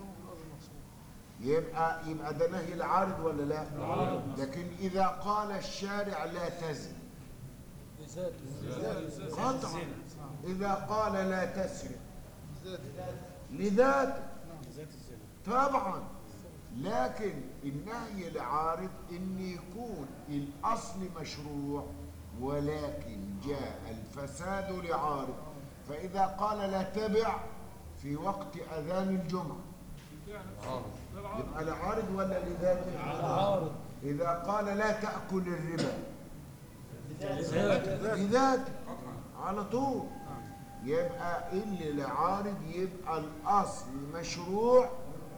يبقى يبقى ده نهي العارض ولا لا؟ لكن إذا قال الشارع لا تزن قطعا إذا قال لا تسرق لذاته ذات الزنا طبعا لكن النهي العارض ان يكون الاصل مشروع ولكن جاء الفساد لعارض فاذا قال لا تبع في وقت اذان الجمعه يبقى لعارض ولا لذاته عارض اذا قال لا تاكل الربا لذاته على طول يبقى اللي لعارض يبقى الاصل مشروع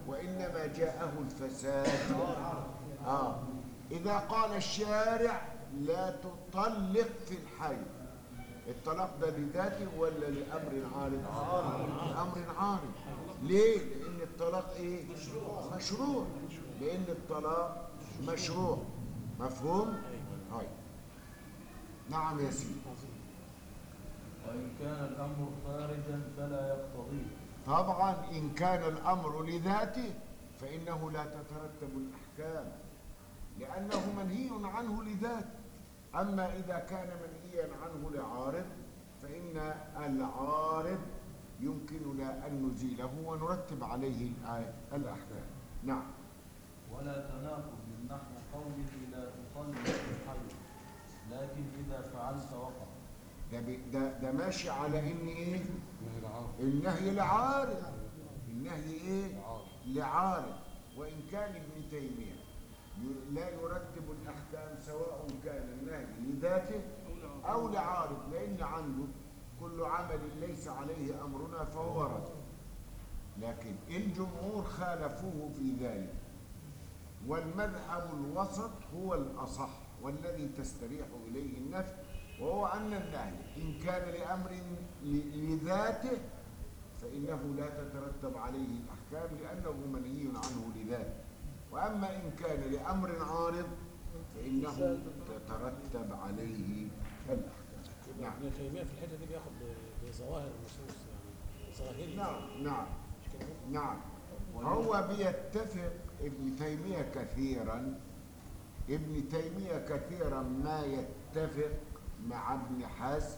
وإنما جاءه الفساد آه إذا قال الشارع لا تطلق في الحي الطلاق ده لذاته ولا لأمر عارض؟ لأمر عارض ليه؟ لأن الطلاق إيه؟ مشروع لأن الطلاق مشروع مفهوم؟ هاي نعم يا سيدي وإن كان الأمر خارجا فلا يقتضيه طبعا إن كان الأمر لذاته فإنه لا تترتب الأحكام لأنه منهي عنه لذاته أما إذا كان منهيا عنه لعارض فإن العارض يمكننا أن نزيله ونرتب عليه الآ- الأحكام نعم ولا تناقض من نحو قوله لا تصلي في الحي لكن إذا فعلت وقع ده, بي- ده, ده ماشي على إن إيه نهي العار النهي لعارض النهي إيه العار لعارض وإن كان ابن تيمية ي- لا يرتب الأحكام سواء كان النهي لذاته أو لعارض لأن عنده كل عمل ليس عليه أمرنا فهو رد لكن الجمهور خالفوه في ذلك والمذهب الوسط هو الأصح والذي تستريح إليه النفس وهو أن النهي إن كان لأمر ل- لذاته فإنه لا تترتب عليه الأحكام لأنه منهي عنه لذاته وأما إن كان لأمر عارض فإنه تترتب عليه الأحكام نعم ابن تيمية في الحتة دي بياخد ب- بظواهر النصوص يعني ظواهري نعم نعم مش كده؟ نعم هو بيتفق ابن تيمية كثيرا ابن تيمية كثيرا ما يتفق مع ابن حزم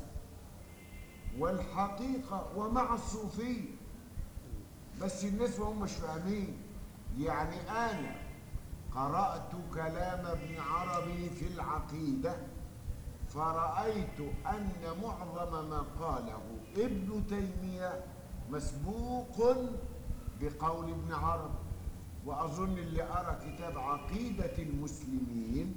والحقيقة ومع الصوفية بس الناس ما هم مش فاهمين يعني أنا قرأت كلام ابن عربي في العقيدة فرأيت أن معظم ما قاله ابن تيمية مسبوق بقول ابن عربي وأظن اللي أرى كتاب عقيدة المسلمين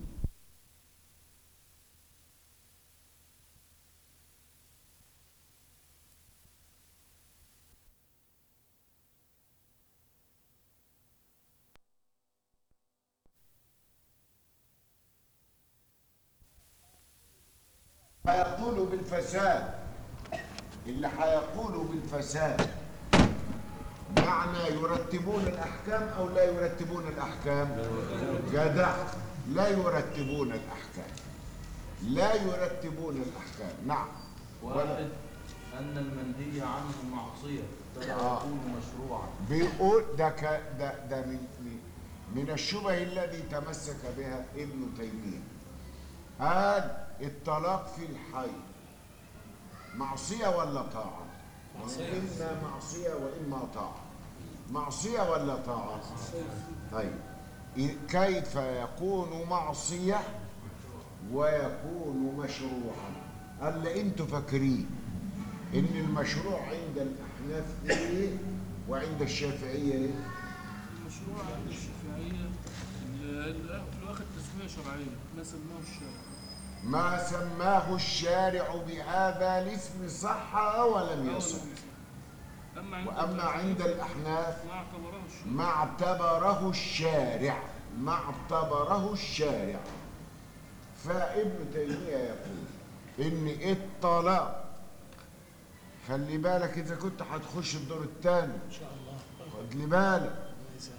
هيقول بالفساد اللي هيقول بالفساد معنى يرتبون الأحكام أو لا يرتبون الأحكام جدع لا يرتبون الأحكام لا يرتبون الأحكام نعم واحد أن المنهي عنه معصية فلا آه. يكون مشروعا بيقول ده ك ده ده من من- من الشبه الذي تمسك بها ابن تيمية قال الطلاق في الحي معصية ولا طاعة؟ معصية. إما معصية وإما طاعة معصية ولا طاعة؟ طيب إ- كيف يكون معصية ويكون مشروعا؟ قال لي انتوا فاكرين ان المشروع عند الاحناف ايه وعند الشافعيه ايه؟ المشروع عند الشافعية ال- ال- في الواخد تسمية شرعية ما سماه الشارع ما سماه الشارع بهذا الاسم صح ولم يصح أما عند واما عند الاحناف ما اعتبره الشارع ما اعتبره الشارع ما اعتبره الشارع فابن تيمية يقول ان الطلاق خلي بالك اذا كنت هتخش الدور الثاني ان شاء الله خد لي بالك الله يسهل.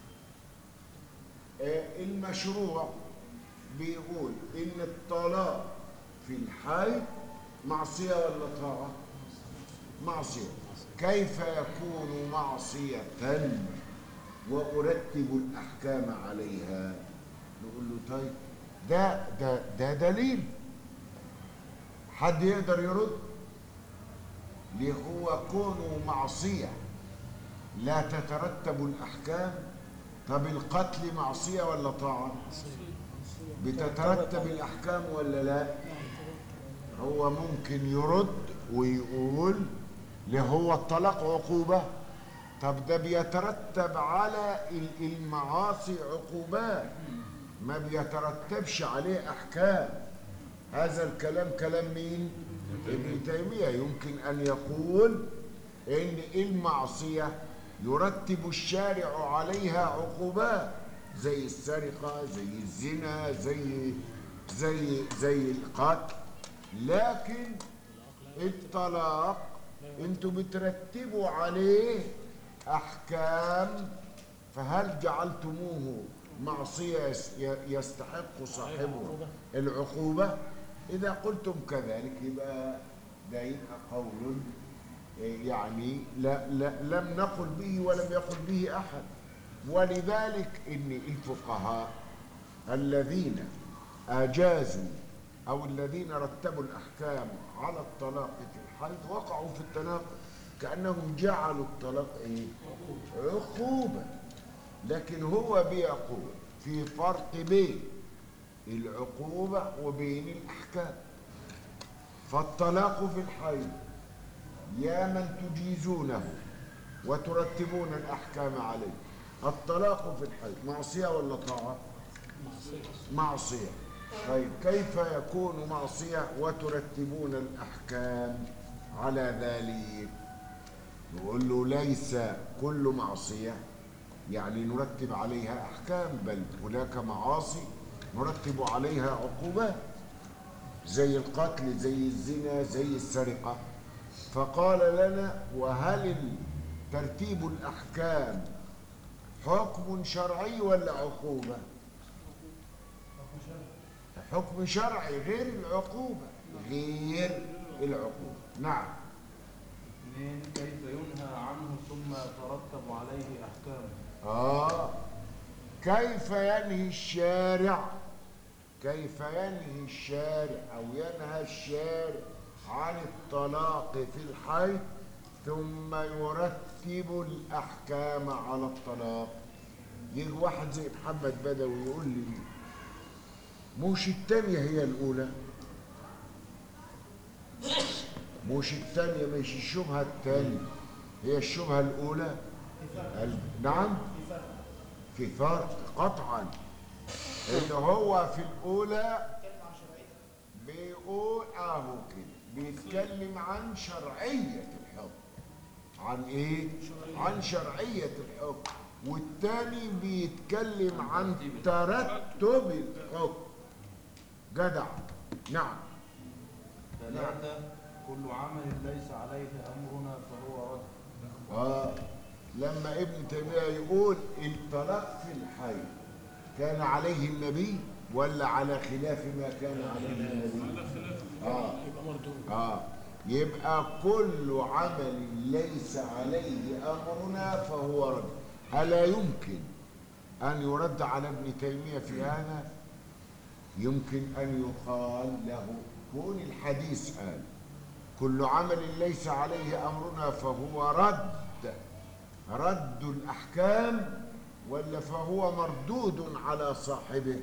آه، المشروع بيقول ان الطلاق في الحي معصية ولا طاعة معصية كيف يكون معصية وأرتب الأحكام عليها نقول له طيب ده ده ده دليل حد يقدر يرد ليه هو كونه معصية لا تترتب الأحكام طب القتل معصية ولا طاعة بتترتب الأحكام ولا لا هو ممكن يرد ويقول اللي هو الطلاق عقوبة طب ده بيترتب على ال- المعاصي عقوبات ما بيترتبش عليه أحكام هذا الكلام كلام مين؟ ابن تيمية يمكن أن يقول إن المعصية يرتب الشارع عليها عقوبات زي السرقة زي الزنا زي زي زي القتل لكن الطلاق انتوا بترتبوا عليه احكام فهل جعلتموه معصية يس- يستحق صاحبه العقوبة إذا قلتم كذلك يبقى ده يبقى قول يعني لا لا لم نقل به ولم يقل به أحد ولذلك إن الفقهاء الذين أجازوا أو الذين رتبوا الأحكام على الطلاق في الحيض وقعوا في التناقض كأنهم جعلوا الطلاق إيه؟ عقوبة لكن هو بيقول في فرق بين العقوبة وبين الأحكام فالطلاق في الحيض يا من تجيزونه وترتبون الأحكام عليه الطلاق في الحيض معصية ولا طاعة؟ معصية طيب كيف يكون معصية وترتبون الأحكام على ذلك نقول له ليس كل معصية يعني نرتب عليها أحكام بل هناك معاصي نرتب عليها عقوبات زي القتل زي الزنا زي السرقة فقال لنا وهل ترتيب الأحكام حكم شرعي ولا عقوبة حكم شرعي غير العقوبة غير العقوبة نعم اثنين كيف ينهى عنه ثم يترتب عليه أحكام آه كيف ينهي الشارع كيف ينهي الشارع أو ينهى الشارع عن الطلاق في الحي ثم يرتب الأحكام على الطلاق يجي واحد زي محمد بدوي يقول لي مش التانية هي الأولى مش الثانية مش الشبهة الثانية هي الشبهة الأولى ال- نعم في فرق قطعا ان هو في الاولى بيقول اهو كده بيتكلم عن شرعية الحكم عن ايه عن شرعية الحكم والتاني بيتكلم عن ترتب الحكم جدع نعم ثلاثة كل عمل ليس عليه أمرنا فهو رد آه لما ابن تيمية يقول الطلاق في الحي كان عليه النبي ولا على خلاف ما كان عليه النبي آه يبقى مردود آه يبقى كل عمل ليس عليه أمرنا فهو رد ألا يمكن أن يرد على ابن تيمية في هذا يمكن أن يقال له كون الحديث قال كل عمل ليس عليه أمرنا فهو رد رد الأحكام ولا فهو مردود على صاحبه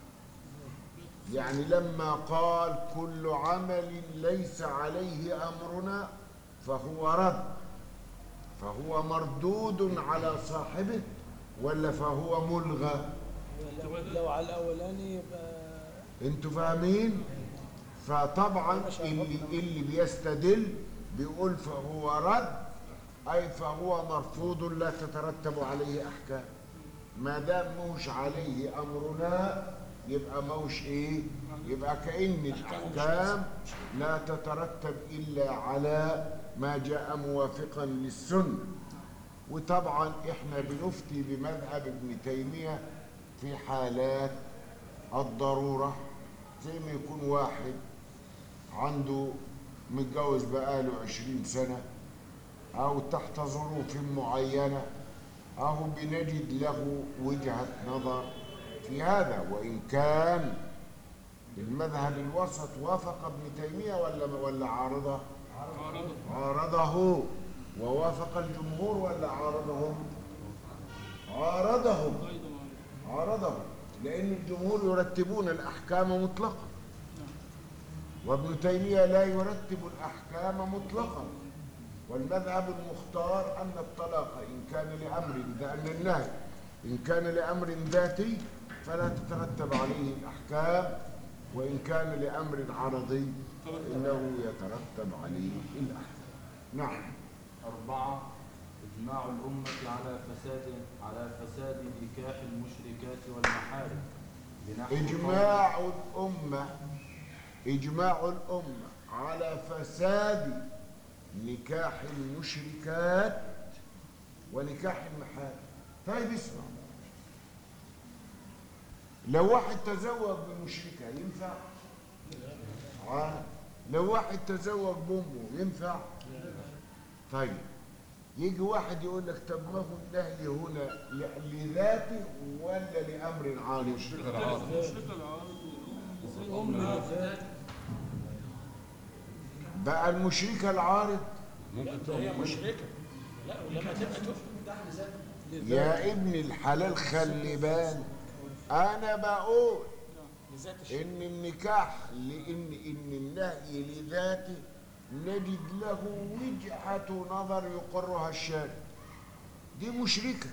يعني لما قال كل عمل ليس عليه أمرنا فهو رد فهو مردود على صاحبه ولا فهو ملغى لو, لو على الاولاني يبقى انتوا فاهمين فطبعا اللي اللي بيستدل بيقول فهو رد اي فهو مرفوض لا تترتب عليه احكام ما دام موش عليه امرنا يبقى موش ايه يبقى كأن الاحكام لا تترتب الا على ما جاء موافقا للسنه وطبعا احنا بنفتي بمذهب ابن تيميه في حالات الضروره زي ما يكون واحد عنده متجوز بقاله عشرين سنة أو تحت ظروف معينة أو بنجد له وجهة نظر في هذا وإن كان المذهب الوسط وافق ابن تيمية ولا ولا عارضه؟ عارضه ووافق الجمهور ولا عارضهم؟ عارضهم عارضه لأن الجمهور يرتبون الأحكام مطلقا وابن تيمية لا يرتب الأحكام مطلقا والمذهب المختار أن الطلاق إن كان لأمر لأن النهي إن كان لأمر ذاتي فلا تترتب عليه الأحكام وإن كان لأمر عرضي فإنه يترتب عليه الأحكام نعم أربعة إجماع الأمة على فساد على فساد نكاح المشركات والمحارم بنحو إجماع الأمة إجماع الأمة على فساد نكاح المشركات ونكاح المحارم طيب اسمع لو واحد تزوج بمشركة ينفع؟ آه. لو واحد تزوج بأمه ينفع؟ طيب يجي واحد يقول لك طب ما هو النهي هنا ل- لذاته ولا لأمر عارض؟ غير عارض المشركة العارض بقى المشركة العارض ممكن ده هي تبقى مشركة لا ولما تبقى تؤمن يا ابن الحلال خلي بالك انا بقول لذات الشيء ان النكاح لان ان النهي لذاته نجد له وجهة نظر يقرها الشارع دي مشركة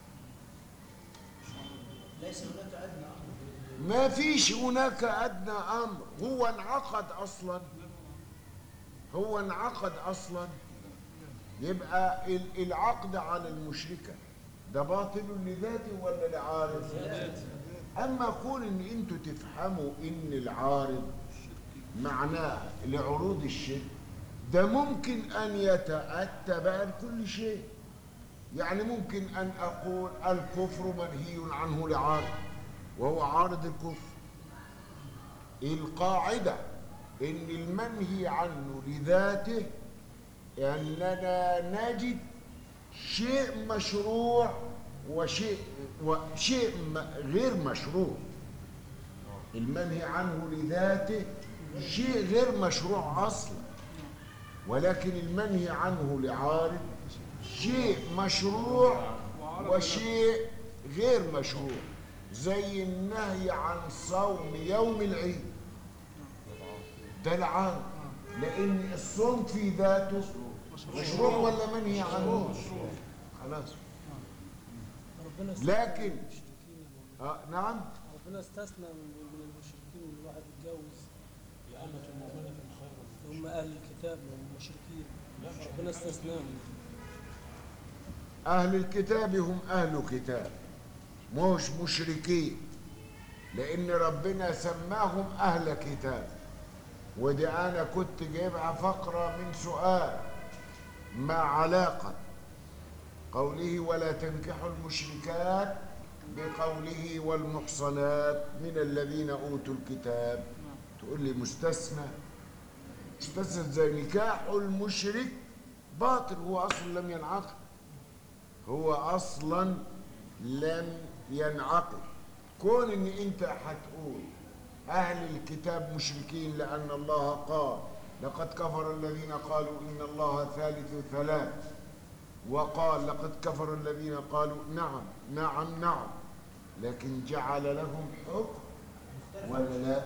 ليس هناك أدنى أمر ما فيش هناك أدنى أمر هو انعقد أصلا هو انعقد أصلا يبقى ال- العقد على المشركة ده باطل لذاته ولا لعارض أما كون إن أنتوا تفهموا إن العارض معناه لعروض الشرك ده ممكن أن يتأتى بقى لكل شيء يعني ممكن أن أقول الكفر منهي عنه لعارض وهو عارض الكفر القاعدة إن المنهي عنه لذاته أننا نجد شيء مشروع وشيء وشيء م- غير مشروع المنهي عنه لذاته شيء غير مشروع أصلا ولكن المنهي عنه لعارض شيء مشروع وشيء غير مشروع زي النهي عن صوم يوم العيد ده العارض لأن الصوم في ذاته مشروع ولا منهي عنه خلاص ربنا استثنى لكن- من المشركين آه نعم ربنا استثنى من من المشركين ان الواحد يتجوز لأمة مؤمنة خير هم اهل الكتاب من المشركين ربنا استثناهم أهل الكتاب هم أهل كتاب مش مشركين لأن ربنا سماهم أهل كتاب ودي أنا كنت جايبها فقرة من سؤال ما علاقة قوله ولا تنكحوا المشركات بقوله والمحصنات من الذين أوتوا الكتاب تقول لي مستثنى مستثنى زي نكاح المشرك باطل هو أصلا لم ينعقد هو اصلا لم ينعقد كون ان انت هتقول اهل الكتاب مشركين لان الله قال لقد كفر الذين قالوا ان الله ثالث ثلاث وقال لقد كفر الذين قالوا نعم نعم نعم لكن جعل لهم حكم ولا لا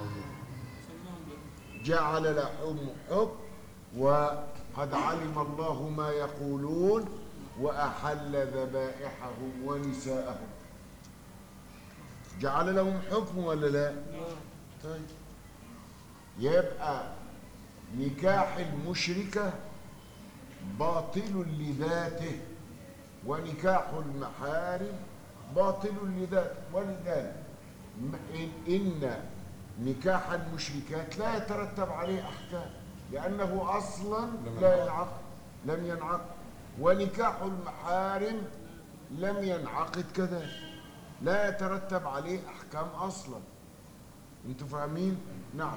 جعل لهم حكم وقد علم الله ما يقولون وأحل ذبائحهم ونساءهم جعل لهم حكم ولا لا طيب يبقى نكاح المشركة باطل لذاته ونكاح المحارم باطل لذاته ولذلك م- إن- إن نكاح المشركات لا يترتب عليه أحكام لأنه أصلا لا ينعقد لم ينعقد ونكاح المحارم لم ينعقد كذلك لا يترتب عليه أحكام أصلا انتوا فاهمين؟ نعم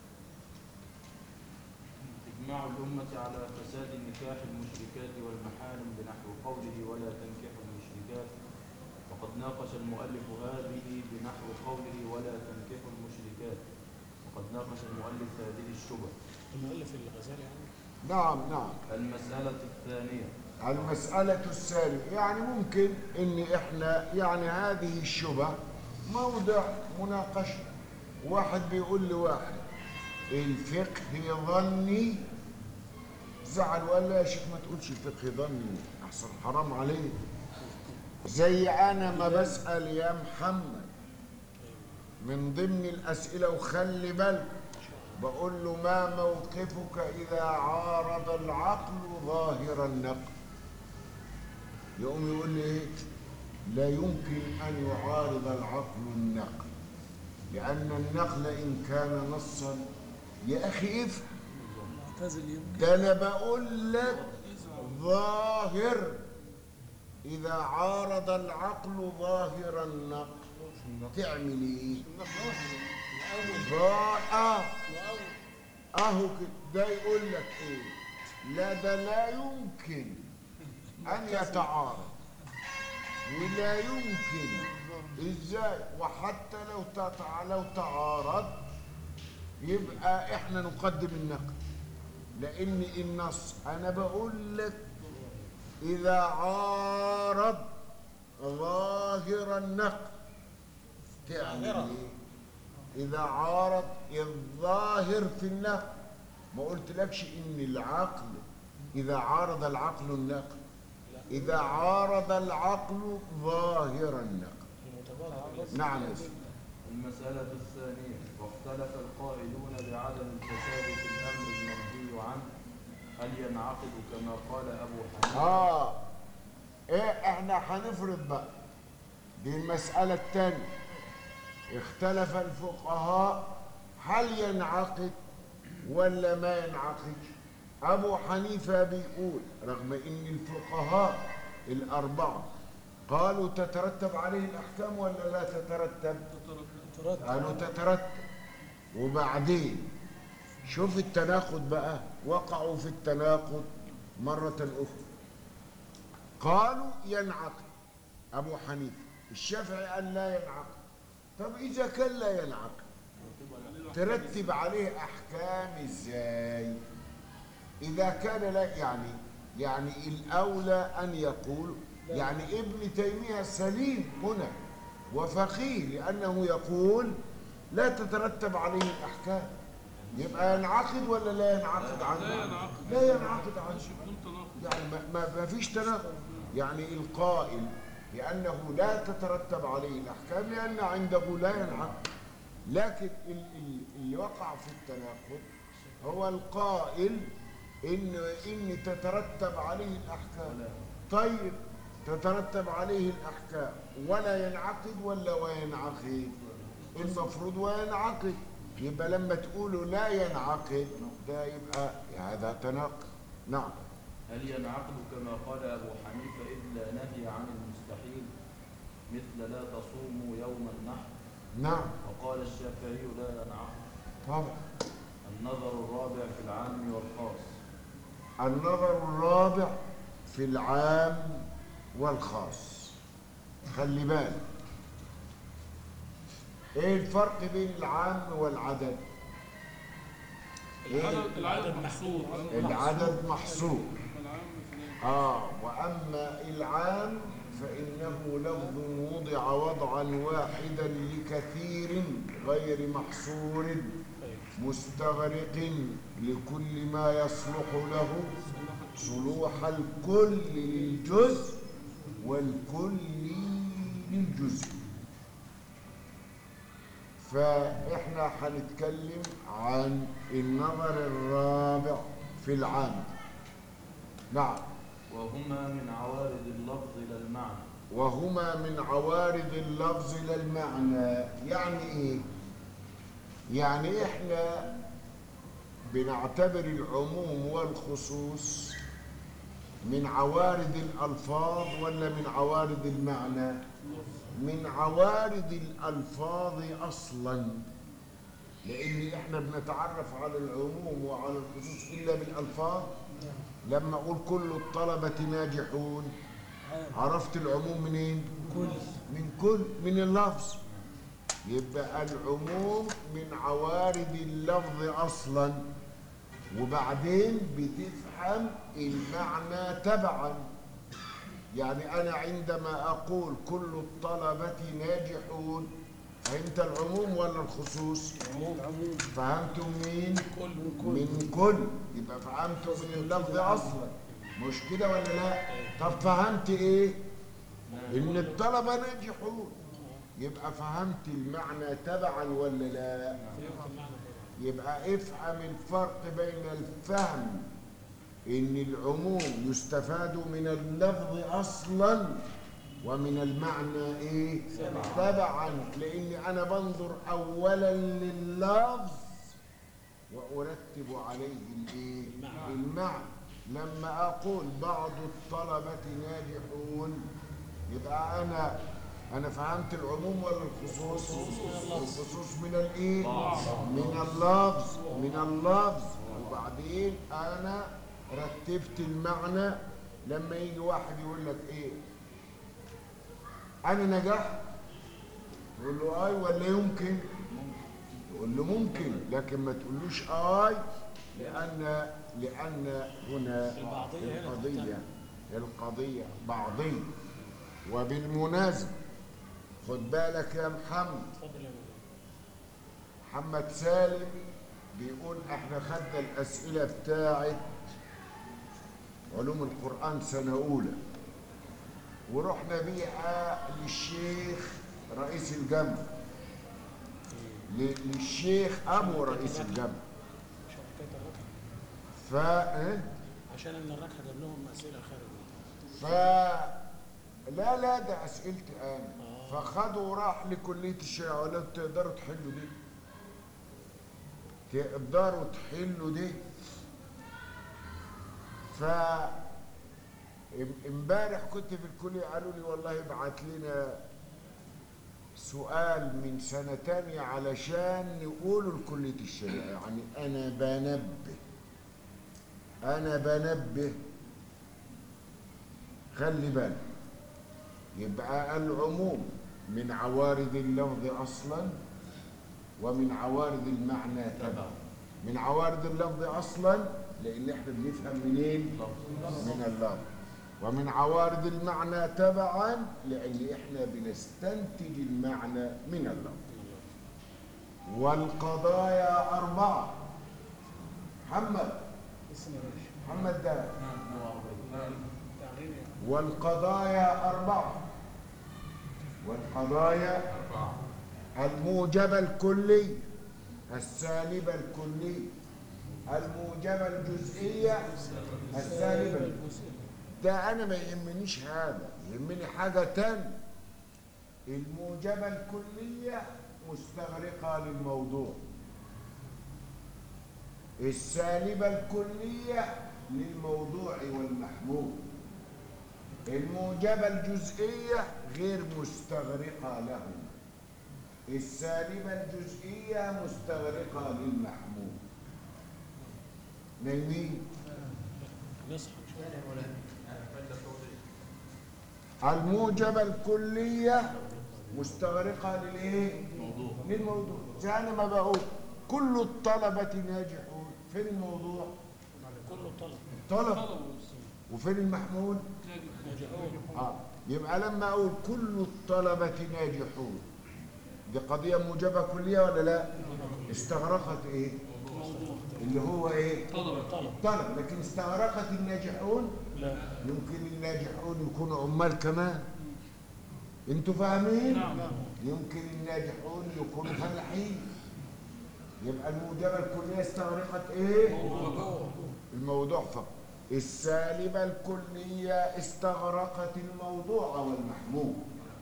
إجماع الأمة على فساد نكاح المشركات والمحارم بنحو قوله ولا تنكحوا المشركات وقد ناقش المؤلف هذه بنحو قوله ولا تنكحوا المشركات وقد ناقش المؤلف هذه الشبه المؤلف الغزالي يعني نعم نعم المسألة الثانية المسألة الثانية يعني ممكن ان احنا يعني هذه الشبه موضع مناقشة واحد بيقول لواحد الفقه ظني زعل وقال له يا شيخ ما تقولش الفقه ظني احسن حرام عليك زي انا ما بسأل يا محمد من ضمن الاسئلة وخلي بالك بقول له ما موقفك اذا عارض العقل ظاهر النقل يقوم يقول لي ايه لا يمكن ان يعارض العقل النقل لان النقل ان كان نصا يا اخي افهم معتزل يمكن ده انا بقول لك ظاهر اذا عارض العقل ظاهر النقل تعمل ايه ظا- اه اهو كده ده يقول لك ايه لا ده لا يمكن ان يتعارض ولا يمكن ازاي وحتى لو تتع... لو تعارض يبقى احنا نقدم النقل لان النص انا بقول لك اذا عارض ظاهر النقل تعمل ايه اذا عارض الظاهر في النقل ما قلتلكش ان العقل اذا عارض العقل النقل اذا عارض العقل ظاهر النقل المتبادر نعم يا سيدي. المسألة الثانية واختلف القائلون بعدم الفساد في الأمر المنهي عنه هل ينعقد كما قال أبو حنيفة اه ايه احنا هنفرض بقى دي المسألة الثانية اختلف الفقهاء هل ينعقد ولا ما ينعقدش ابو حنيفة بيقول رغم ان الفقهاء الاربعة قالوا تترتب عليه الاحكام ولا لا تترتب ترتب قالوا تترتب وبعدين شوف التناقض بقى وقعوا في التناقض مرة أخرى قالوا ينعقد أبو حنيفة الشافعي قال لا ينعقد طب إذا كان لا ينعقد ترتب عليه أحكام إزاي إذا كان لا يعني يعني الأولى أن يقول يعني ابن تيمية سليم هنا وفقيه لأنه يقول لا تترتب عليه الأحكام يبقى ينعقد ولا لا ينعقد عنه لا ينعقد. لا ينعقد عنه بدون تناقض يعني ما, ما, ما فيش تناقض يعني القائل لأنه لا تترتب عليه الأحكام لأن عنده لا ينعقد لكن ال- ال- اللي وقع في التناقض هو القائل إن إن تترتب عليه الأحكام طيب تترتب عليه الأحكام ولا ينعقد ولا وينعقد المفروض وينعقد يبقى لما تقولوا لا ينعقد ده يبقى هذا تناقض نعم هل ينعقد كما قال أبو حنيفة إذ لا نهي عن المستحيل مثل لا تصوموا يوم النحر نعم وقال الشافعي لا ينعقد طبعا النظر الرابع في العام والخاص النظر الرابع في العام والخاص خلي بالك ايه الفرق بين العام والعدد العدد العدد محصور العدد محصور العام اثنين اه واما العام فانه لفظ وضع وضعا واحدا لكثير غير محصور مستغرق لكل ما يصلح له صلوح الكل للجزء والكل للجزء فاحنا هنتكلم عن النظر الرابع في العام نعم وهما من عوارض اللفظ إلى المعنى وهما من عوارض اللفظ الى المعنى يعني ايه يعني احنا بنعتبر العموم والخصوص من عوارض الالفاظ ولا من عوارض المعنى من عوارض الالفاظ اصلا لان احنا بنتعرف على العموم وعلى الخصوص الا بالالفاظ لما اقول كل الطلبه ناجحون عرفت العموم منين كل من كل من اللفظ يبقى العموم من عوارض اللفظ اصلا وبعدين بتفهم المعنى تبعا يعني انا عندما اقول كل الطلبه ناجحون فهمت العموم ولا الخصوص عموم فهمتم مين كل من كل من كل يبقى فهمتوا من اللفظ اصلا مش كده ولا لا طب فهمت ايه ان الطلبه ناجحون يبقى فهمت المعنى تبعا ولا لا يبقى افهم الفرق بين الفهم ان العموم يستفاد من اللفظ اصلا ومن المعنى ايه تبعا لاني انا بنظر اولا لللفظ وارتب عليه الايه المعنى لما اقول بعض الطلبه ناجحون يبقى انا انا فهمت العموم ولا الخصوص الخصوص من الايه من اللفظ من اللفظ وبعدين انا رتبت المعنى لما يجي واحد يقول لك ايه انا نجحت تقول له اي ولا يمكن تقول له ممكن لكن ما تقولوش اي لان لان هنا البعضية هنا القضيه القضيه بعضيه وبالمناسبه خد بالك يا محمد اتفضل يا مولانا محمد سالم بيقول احنا خدنا الاسئله بتاعت علوم القران سنه اولى ورحنا بيها للشيخ رئيس الجامعه ل- للشيخ ابو رئيس الجامعه عشان حكايه الركعه ف إيه؟ عشان ان الركعه جاب لهم اسئله خارج ف لا لا ده اسئلتي انا فخدوا وراح لكليه الشريعه ولا تقدروا تحلوا دي تقدروا تحلوا دي ف ام- امبارح كنت في الكليه قالوا لي والله ابعت لنا سؤال من سنه تانية علشان نقوله لكليه الشريعه يعني انا بنبه انا بنبه خلي بالك يبقى العموم من عوارض اللفظ اصلا ومن عوارض المعنى تبعا من عوارض اللفظ اصلا لان احنا بنفهم منين من اللفظ ومن عوارض المعنى تبعا لان احنا بنستنتج المعنى من اللفظ والقضايا اربعه محمد اسم يا باشا محمد ده تعليم يعني والقضايا أربعة والقضايا الموجبة الكلية السالبة الكلية الموجبة الجزئية السالبة الجزئية ده أنا ما يهمنيش هذا يهمني حاجة تانية الموجبة الكلية مستغرقة للموضوع السالبة الكلية للموضوع والمحمول الموجبة الجزئية غير مستغرقة لهما السالبة الجزئية مستغرقة للمحمول نايمين نصحى ان شاء الله الموجبة الكلية مستغرقة للايه؟ للموضوع زي انا ما بقول كل الطلبة ناجحون فين الموضوع؟ كله طلب طلب وفين المحمول؟ ناجحون اه يبقى لما اقول كل الطلبة ناجحون دي قضية موجبة كلية ولا لا؟ استغرقت ايه؟ اللي هو ايه؟ طلب طلب لكن استغرقت الناجحون لا يمكن الناجحون يكونوا عمال كمان انتوا فاهمين؟ نعم. يمكن الناجحون يكونوا فلاحين يبقى الموجبة الكلية استغرقت ايه؟ الموضوع فقط السالبة الكلية استغرقت الموضوع والمحمول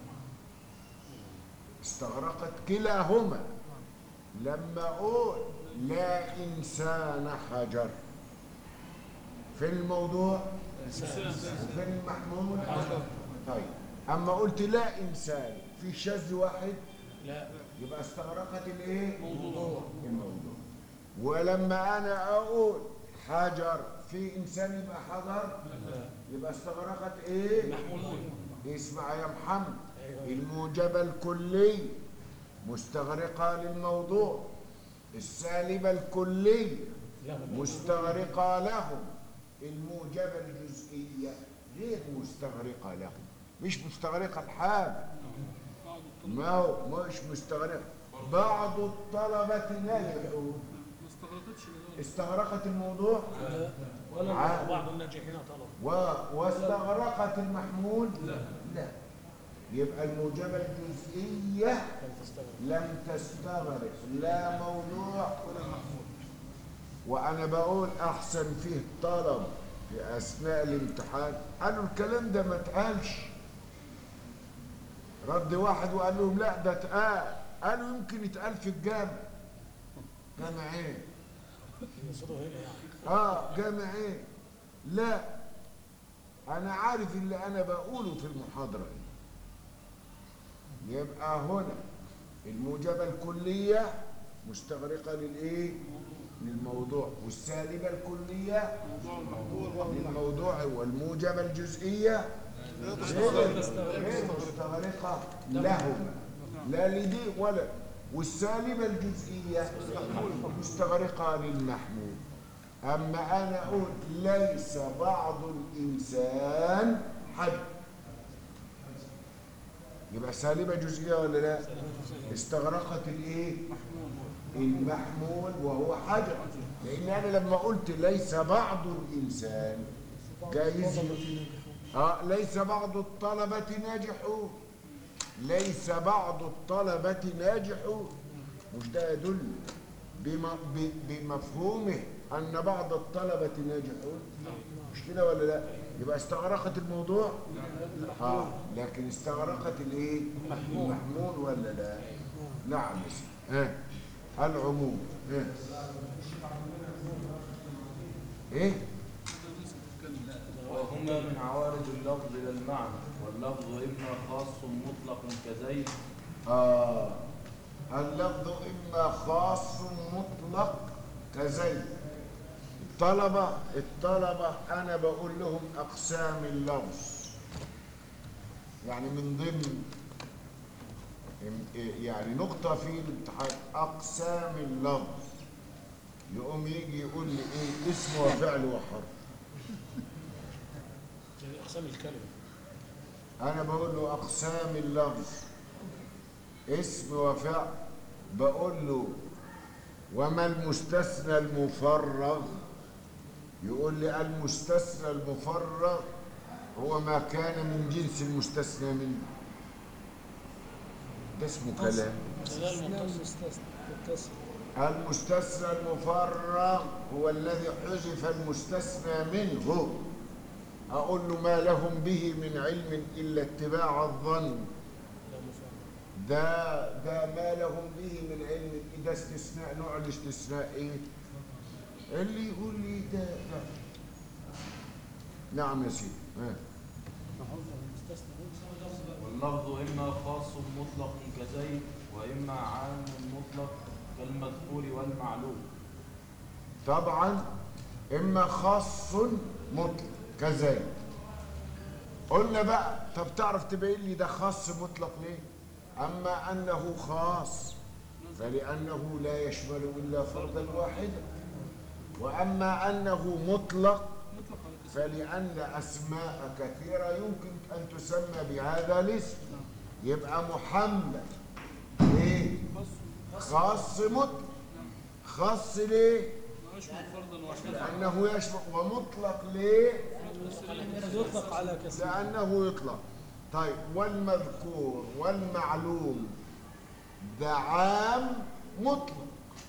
استغرقت كلاهما لما أقول لا إنسان حجر في الموضوع وفي المحمول طيب أما قلت لا إنسان في شاذ واحد لا يبقى استغرقت الايه موضوع. الموضوع ولما انا اقول حجر في انسان يبقى حجر يبقى استغرقت ايه محمول اسمع يا محمد أيوة. الموجبة الكلية مستغرقة للموضوع السالبة الكلية لهم مستغرقة لهم الموجبة الجزئية غير مستغرقة لهم مش مستغرقة الحاجة ما هو مش مستغرقة بعض الطلبة نجحوا ما استغرقتش لدرجة استغرقت الموضوع ولا عاد. بعض الناجحين طلب و... واستغرقت المحمول لا لا يبقى الموجبة الجزئية لم تستغرق لم تستغرق لا موضوع ولا محمول وأنا بقول أحسن فيه طلب في اثناء الامتحان قالوا الكلام ده ما اتقالش رد واحد وقال لهم لا ده اتقال قالوا يمكن يتقال في الجامع جامع ايه يقصدوا هنا يعني اه جامع ايه لا انا عارف اللي انا بقوله في المحاضره دي يبقى هنا الموجبه الكليه مستغرقه للايه للموضوع والسالبه الكليه للموضوع والموجبه الجزئيه غير غير مستغرقه لهما لا لدي ولا والسالبه الجزئيه مستغرقه للمحمول أما أنا أقول ليس بعض الإنسان حج يبقى سالبة جزئية ولا لا؟ استغرقت الإيه؟ المحمول وهو حجر لأن أنا لما قلت ليس بعض الإنسان جايز آه ليس بعض الطلبة ناجحون ليس بعض الطلبة ناجحون مش ده يدل بم- ب- بمفهومه أن بعض الطلبة ناجحون مش كده ولا لا يبقى استغرقت الموضوع اه لكن استغرقت الايه المحمول ولا لا نعم يا سيدي. ها العموم ها ايه وهما من عوارض اللفظ إلى المعنى واللفظ إما خاص مطلق كزيد آه اللفظ إما خاص مطلق كزيد الطلبة الطلبة أنا بقول لهم أقسام اللفظ يعني من ضمن يعني نقطة في الامتحان أقسام اللفظ يقوم يجي يقول لي إيه اسم وفعل وحرف يعني اقسام الكلمه أنا بقول له أقسام اللفظ اسم وفعل بقول له وما المستثنى المفرغ يقول لي المستثنى المفرغ هو ما كان من جنس المستثنى منه ده اسمه كلام خلال متصل متصل المستثنى المفرغ هو الذي حذف المستثنى منه أقول له ما لهم به من علم إلا اتباع الظن لا مفرد ده ده ما لهم به من علم ده استثناء نوع الاستثناء ايه اللي يقول لي ده ده نعم يا سيدي ها. واللفظ إما خاص مطلق كزيد وإما عام مطلق كالمذكور والمعلوم طبعا اما خاص مطلق كذلك قلنا بقى طب تعرف تبين لي ده خاص مطلق ليه اما انه خاص فلانه لا يشمل الا فردا واحدا واما انه مطلق فلان اسماء كثيره يمكن ان تسمى بهذا الاسم يبقى محمد ايه خاص مطلق خاص ليه يشمل فردا واحدا لأنه يشمل ومطلق ليه؟ يطلق على كثير لأنه يطلق طيب والمذكور والمعلوم ده عام مطلق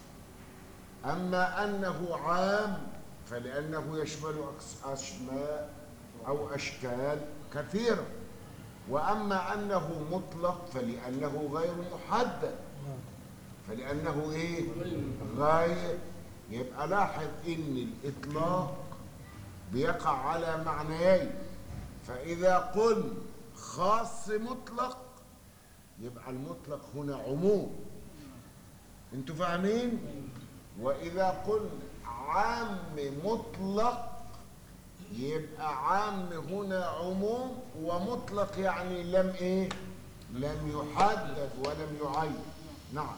أما أنه عام فلأنه يشمل أكس- أسماء أو أشكال كثيرة وأما أنه مطلق فلأنه غير محدد فلأنه إيه؟ غير يبقى لاحظ إن الإطلاق بيقع على معنيين فإذا قل خاص مطلق يبقى المطلق هنا عموم انتوا فاهمين وإذا قل عام مطلق يبقى عام هنا عموم ومطلق يعني لم ايه لم يحدد ولم يعين نعم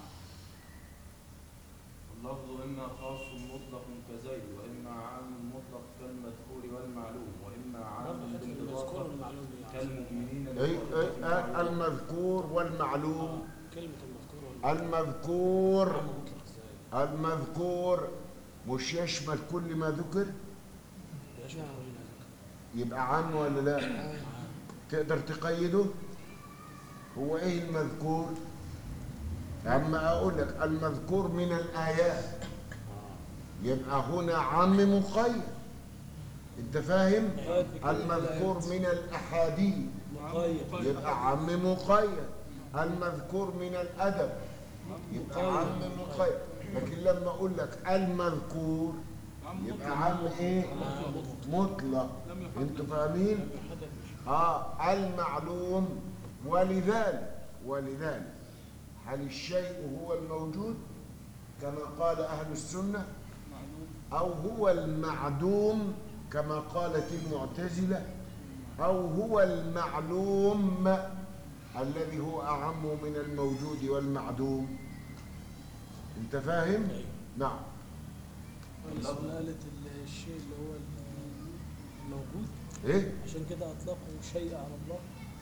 واللفظ إما خاص مطلق كزيد وإما عام مطلق كالمذكور والمعلوم وإما عام برضه حته المذكور بالإضافة والمعلوم دي يعني كالمؤمنين أي بالإضافة أي والمعلوم. المذكور والمعلوم كلمه المذكور والمعلوم المذكور عام مطلق ازاي المذكور مش يشمل كل ما ذكر يشمل كل ما ذكر يبقى عام ولا لا تقدر تقيده هو ايه المذكور اما اقول لك المذكور من الايات يبقى هنا عام مقيد انت فاهم مقيد بكل المذكور الآيات. من الاحاديث مقيد يبقى عم مقيد المذكور من الادب يبقى عم مقيد لكن لما اقول لك المذكور عم يبقى مطلق. عم ايه مطلق لم يحدد. انتوا فاهمين اه المعلوم ولذلك ولذلك هل الشيء هو الموجود كما قال اهل السنه معلوم او هو المعدوم كما قالت المعتزله او هو المعلوم الذي هو اعم من الموجود والمعدوم انت فاهم أيوة. نعم السنة قالت الشيء اللي هو الموجود ايه عشان كده أطلقوا شيء على الله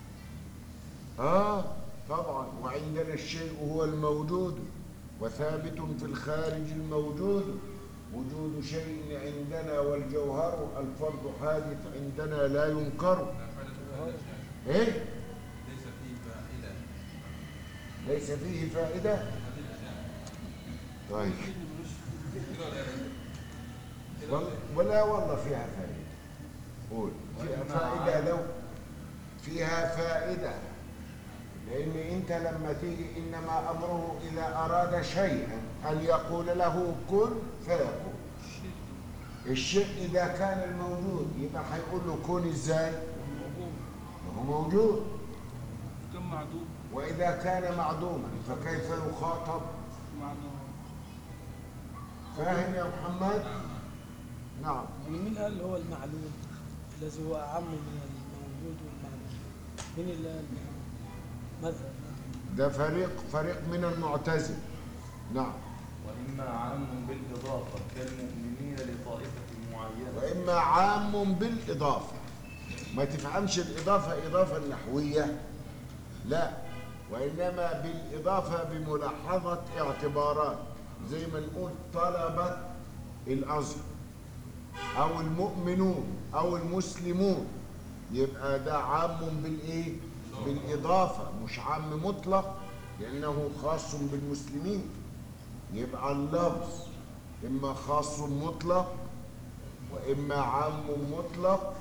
آه طبعا وعندنا الشيء هو الموجود وثابت في الخارج الموجود وجود شيء عندنا والجوهر الفرد حادث عندنا لا ينكر ايه ليس فيه فائدة ليس فيه فائدة طيب وال- ولا والله فيها فائدة قول فيها فائدة لو فيها فائدة لأن أنت لما تيجي إنما أمره إذا أراد شيئا أن يقول له كن فيكون الشيء إذا كان الموجود يبقى هيقول له كن إزاي؟ موجود ما هو موجود كم معدوم وإذا كان معدوما فكيف يخاطب؟ معدوم فاهم يا محمد؟ نعم يعني مين قال هو المعلوم الذي هو أعم من الموجود والمعلوم مين اللي قال مذهب ده فريق فريق من المعتزل نعم وإما عام بالإضافة كالمؤمنين لطائفة معينة وإما عام بالإضافة ما تفهمش الإضافة إضافة نحوية لا وإنما بالإضافة بملاحظة اعتبارات زي ما نقول طلبة الأزهر أو المؤمنون أو المسلمون يبقى ده عام بالإيه؟ بالإضافة مش عام مطلق لأنه خاص بالمسلمين يبقى اللفظ إما خاص مطلق وإما عام مطلق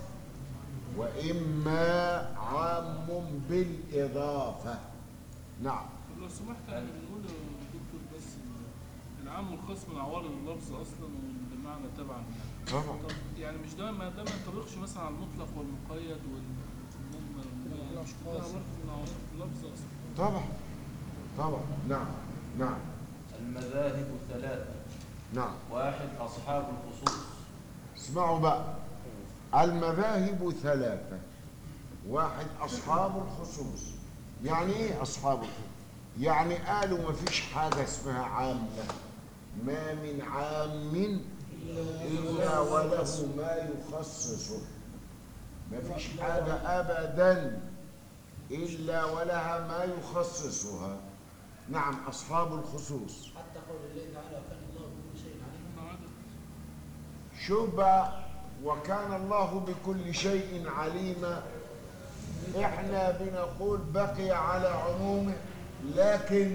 وإما عام بالإضافة نعم طب لو سمحت احنا بنقول يا دكتور بس ال- العام والخاص من عوارض اللفظ اصلا والمعنى تبعا يعني طبعا طب يعني مش ده ما ده ما ينطبقش مثلا على المطلق والمقيد والمجمل والمبين. مش كلها برضه من عوارض اللفظ اصلا طبعا طبعا نعم نعم المذاهب ثلاثة نعم واحد أصحاب الخصوص اسمعوا بقى المذاهب ثلاثة واحد أصحاب الخصوص يعني إيه أصحاب الخصوص؟ يعني قالوا ما فيش حاجة اسمها عامة ما من عام إلا وله ما يخصصه ما فيش حاجة أبدا إلا ولها ما يخصصها نعم أصحاب الخصوص حتى قول الله تعالى وكان الله بكل شيء عليما ما عدا شوف بقى وكان الله بكل شيء عليما احنا بنقول بقي على عمومه لكن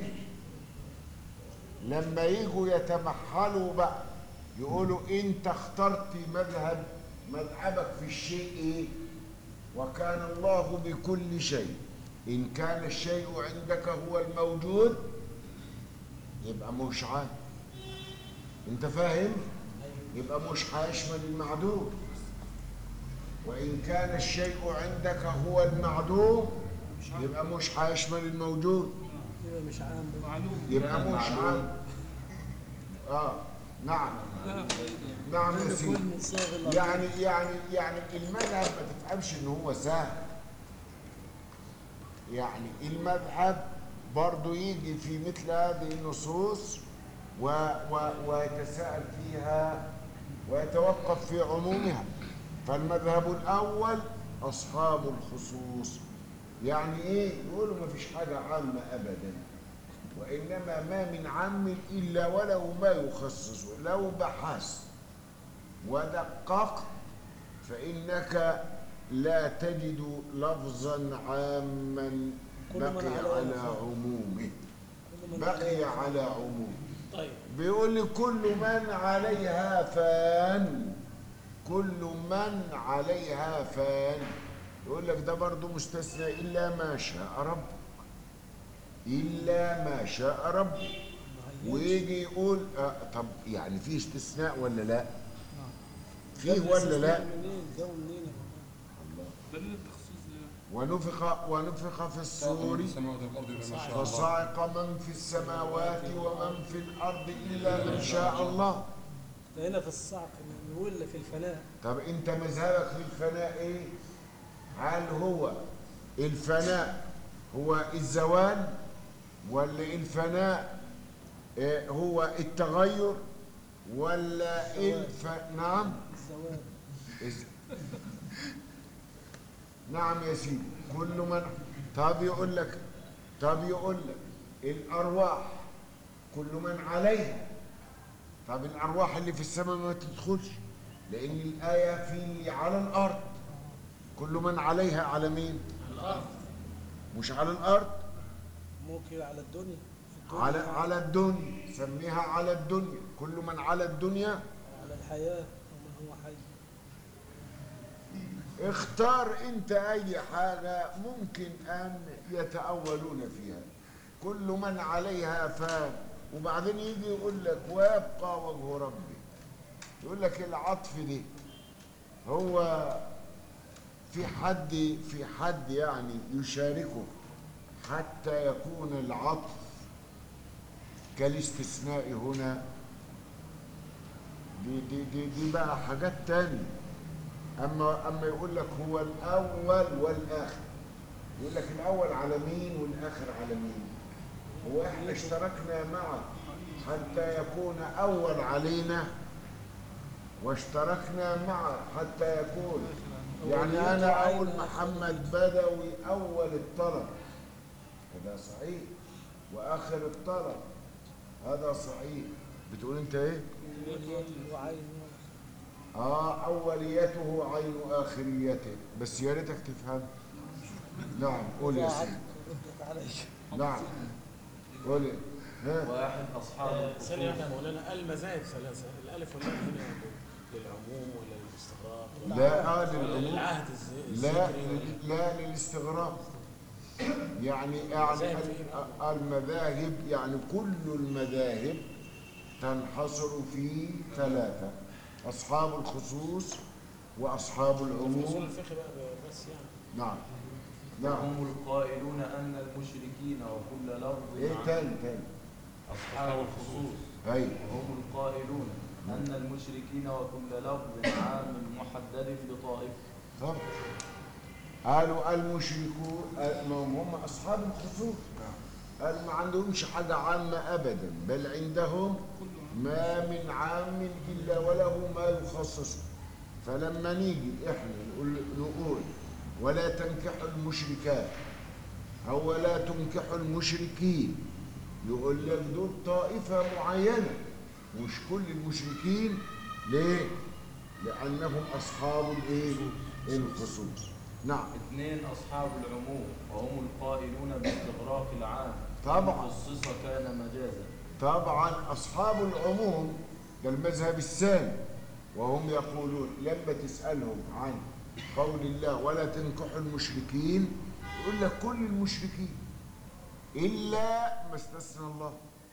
لما يجوا يتمحلوا بقى يقولوا انت اخترت مذهب مذهبك في الشيء ايه وكان الله بكل شيء ان كان الشيء عندك هو الموجود يبقى مش عام انت فاهم يبقى مش هيشمل المعدوم وإن كان الشيء عندك هو المعدوم يبقى مش هيشمل الموجود يبقى مش عام بقى. معلوم يبقى مش عام اه نعم لها فايدة نعم يا كل سيدي من صيغ الأرض. يعني يعني يعني المذهب ما تفهمش ان هو سهل يعني المذهب برضو يجي في مثل هذه النصوص و و ويتساءل فيها ويتوقف في عمومها فالمذهب الأول أصحاب الخصوص يعني إيه؟ يقولوا ما فيش حاجة عامة أبدا وإنما ما من عام إلا وله ما يخصصه لو بحثت ودققت فإنك لا تجد لفظا عاما كل من بقي عليه على فان. عمومه كل من بقي عليه على عمومه طيب بيقول لي كل من عليها فان كل من عليها فان يقول لك ده برضه مستثنى الا ما شاء ربك الا ما شاء ربك ويجي يقول آه طب يعني في استثناء ولا لا فيه ولا لا منين جو منين يا مولانا؟ دليل التخصيص ده ونفخ ونفخ في الصور السماوات والارض بما شاء الله فصعق من في السماوات ومن في الارض الا من شاء الله ده هنا في الصعق نقول في الفناء طب انت مذهبك في الفناء ايه هل هو الفناء هو الزوال ولا الفناء آه، هو التغير ولا الف... نعم الزواج إز... نعم يا سيدي كل من طب يقول لك طب يقول لك الارواح كل من عليها طب الارواح اللي في السماء ما تدخلش لان الايه في اللي على الارض كل من عليها على مين الارض مش على الارض ممكن على الدنيا في الدنيا على على الدنيا سميها على الدنيا كل من على الدنيا على الحياه ومن هو حي اختار انت اي حاجة ممكن ان يتأولون فيها كل من عليها فان وبعدين يجي يقول لك ويبقى وجه ربي يقول لك العطف دي هو في حد في حد يعني يشاركه حتى يكون العطف كالاستثناء هنا دي دي دي, دي بقى حاجات تانية اما اما يقول لك هو الاول والاخر يقول لك الاول على مين والاخر على مين هو احنا اشتركنا معه حتى يكون اول علينا واشتركنا معه حتى يكون يعني انا اقول محمد بدوي اول الطلب هذا صحيح واخر الطلب هذا صحيح بتقول انت ايه وليته وعينه اه اوليته عين اخريته بس يا ريتك تفهم نعم قول يا سيدي ردت علي نعم قول ها واحد أصحاب ثانية واحدة يا الخصوص مولانا المذاهب ثلاثة الألف واللام هنا للعموم ولا للاستغراق ولا لا آه ولا للعموم للعهد الز- لا الذكري ولا- لا للاستغراب يعني يعني مذاهب ال- المذاهب يعني كل المذاهب تنحصر في ثلاثة أصحاب الخصوص وأصحاب في أصول العموم الفقه بقى بس يعني نعم نعم هم القائلون أن المشركين وكل لفظ إيه عام. تاني تاني أصحاب الخصوص أي هم القائلون أن المشركين وكل لفظ عام محدد بطائفة طب قالوا المشركون آه، ما هم هم أصحاب الخصوص قال ما عندهمش حاجة عامة أبدا بل عندهم ما من عام إلا وله ما يخصص فلما نيجي إحنا نقول, نقول ولا تنكحوا المشركات أو لا تنكحوا المشركين يقول لك دول طائفة معينة مش كل المشركين ليه؟ لأنهم أصحاب الإيه؟ الخصوص نعم اثنين أصحاب العموم وهم القائلون باستغراق العام طبعا. إن خصص كان مجازا طبعا أصحاب العموم ده المذهب الثاني وهم يقولون لما تسألهم عن قول الله ولا تنكحوا المشركين يقول لك كل المشركين إلا ما استثنى الله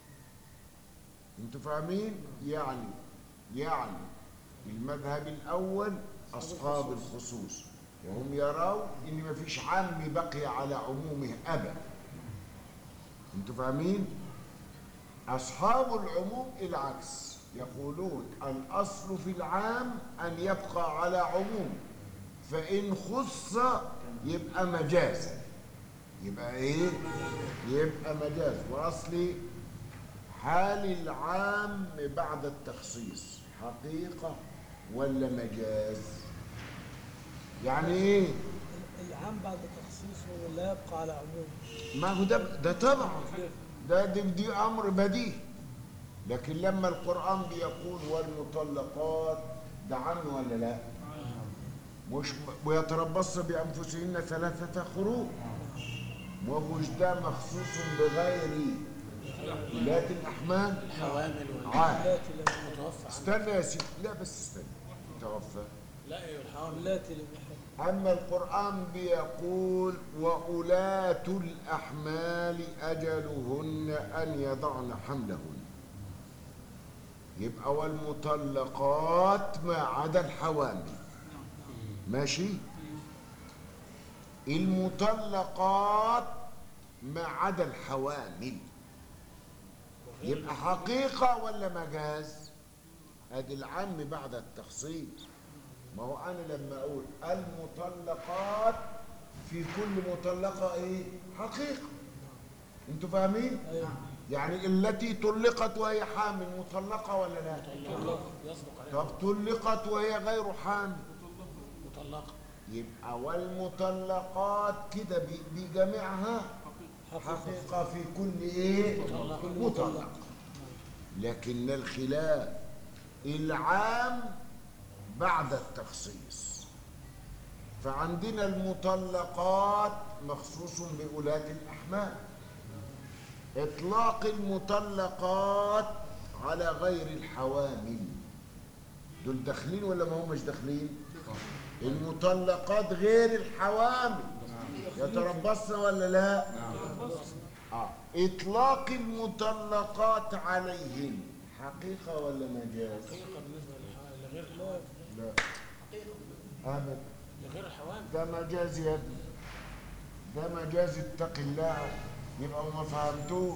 انتوا فاهمين يعني يعني المذهب الأول أصحاب الخصوص وهم يرون إن ما فيش عام بقي على عمومه أبدا انتوا فاهمين أصحاب العموم العكس يقولون الأصل في العام أن يبقى على عموم فإن خص يبقى مجازا يبقى إيه؟ يبقى مجاز وأصلي حال العام بعد التخصيص حقيقة ولا مجاز؟ يعني إيه؟ العام بعد التخصيص هو لا يبقى على عموم ما هو ده ده طبعا ده دي, دي امر بديهي لكن لما القران بيقول والمطلقات ده عام ولا لا مش ويتربصن بانفسهن ثلاثه قروء ومش ده مخصوص بغير ذات الاحمال حوامل ولا عام التي لم متوفى عنه استنى يا سيدي لا بس استنى توفى لا ايوه الحوامل اللاتي اللي بيحب أما القرآن بيقول وأولاة الأحمال أجلهن أن يضعن حملهن يبقى والمطلقات ما عدا الحوامل ماشي المطلقات ما عدا الحوامل يبقى حقيقة ولا مجاز ادي العام بعد التخصيص ما هو انا لما اقول المطلقات في كل مطلقة ايه حقيقة انتوا فاهمين ايوه يعني التي طلقت وهي حامل مطلقة ولا لا مطلقة يصدق عليها طب طلقت وهي غير حامل مطلقة يبقى والمطلقات كده ب- بجميعها حقيقة في كل ايه مطلق لكن الخلاف العام بعد التخصيص فعندنا المطلقات مخصوص بأولاة الأحمال إطلاق المطلقات على غير الحوامل دول داخلين ولا ما همش داخلين المطلقات غير الحوامل يتربصن ولا لا آه. إطلاق المطلقات عليهن حقيقة ولا مجاز حقيقة بالنسبة للح- لغير الحوامل لا أبدا لغير الحوامل ده مجاز يا ابني ده مجاز اتق الله يبقى ما فهمتوش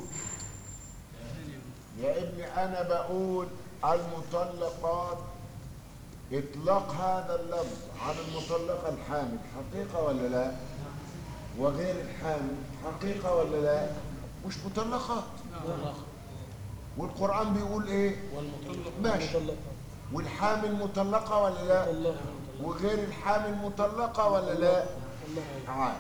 يا ابني انا بقول المطلقات اطلاق هذا اللفظ على المطلقه الحامل حقيقه ولا لا وغير الحامل حقيقه ولا لا مش مطلقات مطلقة والقران بيقول ايه والمطلقة ماشي مطلقة والحامل مطلقه ولا لا مطلقة وغير الحامل مطلقه ولا لا مطلقة تعال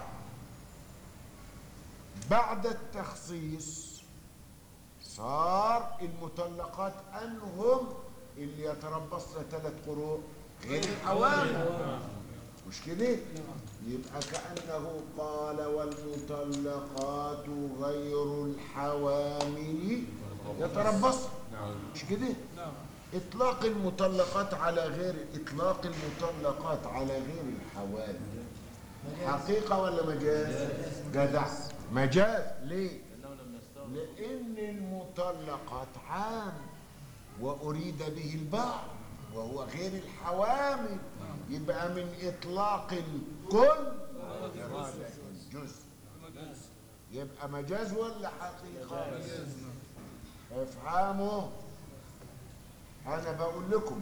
بعد التخصيص صار المطلقات انهم اللي يتربصن ثلاث قروء غير الاوامر مش كده يبقى كانه قال والمطلقات غير الحوامل يتربصن مش كده اطلاق المطلقات على غير اطلاق المطلقات على غير الحوامل حقيقة ولا مجاز؟ جدع مجاز ليه؟ لأن المطلقات عام وأريد به البعض وهو غير الحوامل يبقى من إطلاق الكل إرادة الجزء يبقى مجاز ولا حقيقة؟ افهموا أنا بقول لكم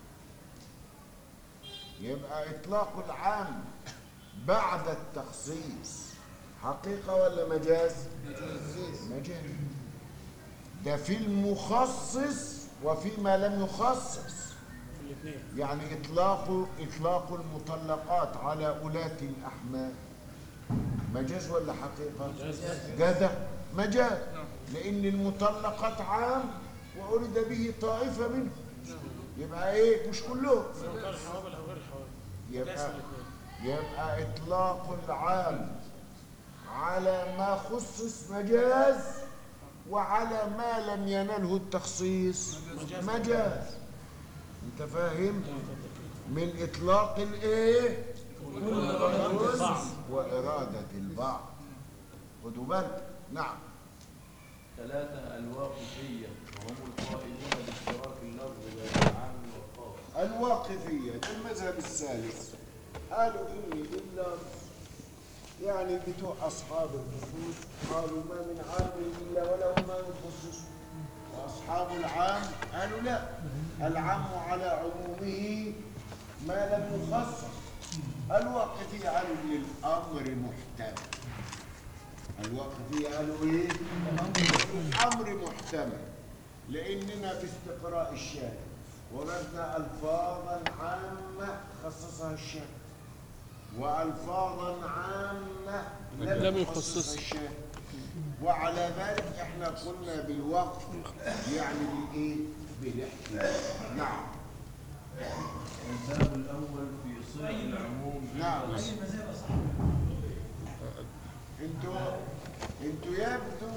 يبقى إطلاق العام بعد التخصيص حقيقة ولا مجاز؟ مجاز ده في المخصص وفيما لم يخصص في الاثنين يعني إطلاق إطلاق المطلقات على أولاة الأحمال مجاز ولا حقيقة؟ جدع مجاز لأن المطلقات عام وأريد به طائفة منهم يبقى إيه مش كلهم سواء كان الحوامل او غير الحوامل جايز يبقى في الاثنين يبقى إطلاق العام على ما خصص مجاز وعلى ما لم ينله التخصيص مجاز انت فاهم من اطلاق الايه كل واراده البعض خدوا بالك نعم ثلاثة الواقفية وهم القائلون باشتراك اللفظ بين العام والخاص الواقفيه المذهب الثالث قالوا ان اللفظ يعني بتوع اصحاب الخصوص قالوا ما من عام الا وله ما يخصص واصحاب العام قالوا لا العام على عمومه ما لم يخصص الواقفيه قالوا للامر محتمل الواقفيه قالوا ايه الامر محتمل لاننا في استقراء الشارع وجدنا الفاظا عامه خصصها الشارع والفاظا عامه لم لم يخصصها. يخصصها الشارع وعلى ذلك احنا قلنا بالوقف يعني بالايه بالاحتمال نعم الباب الأول في صيغ العموم نعم انتوا انتوا يبدو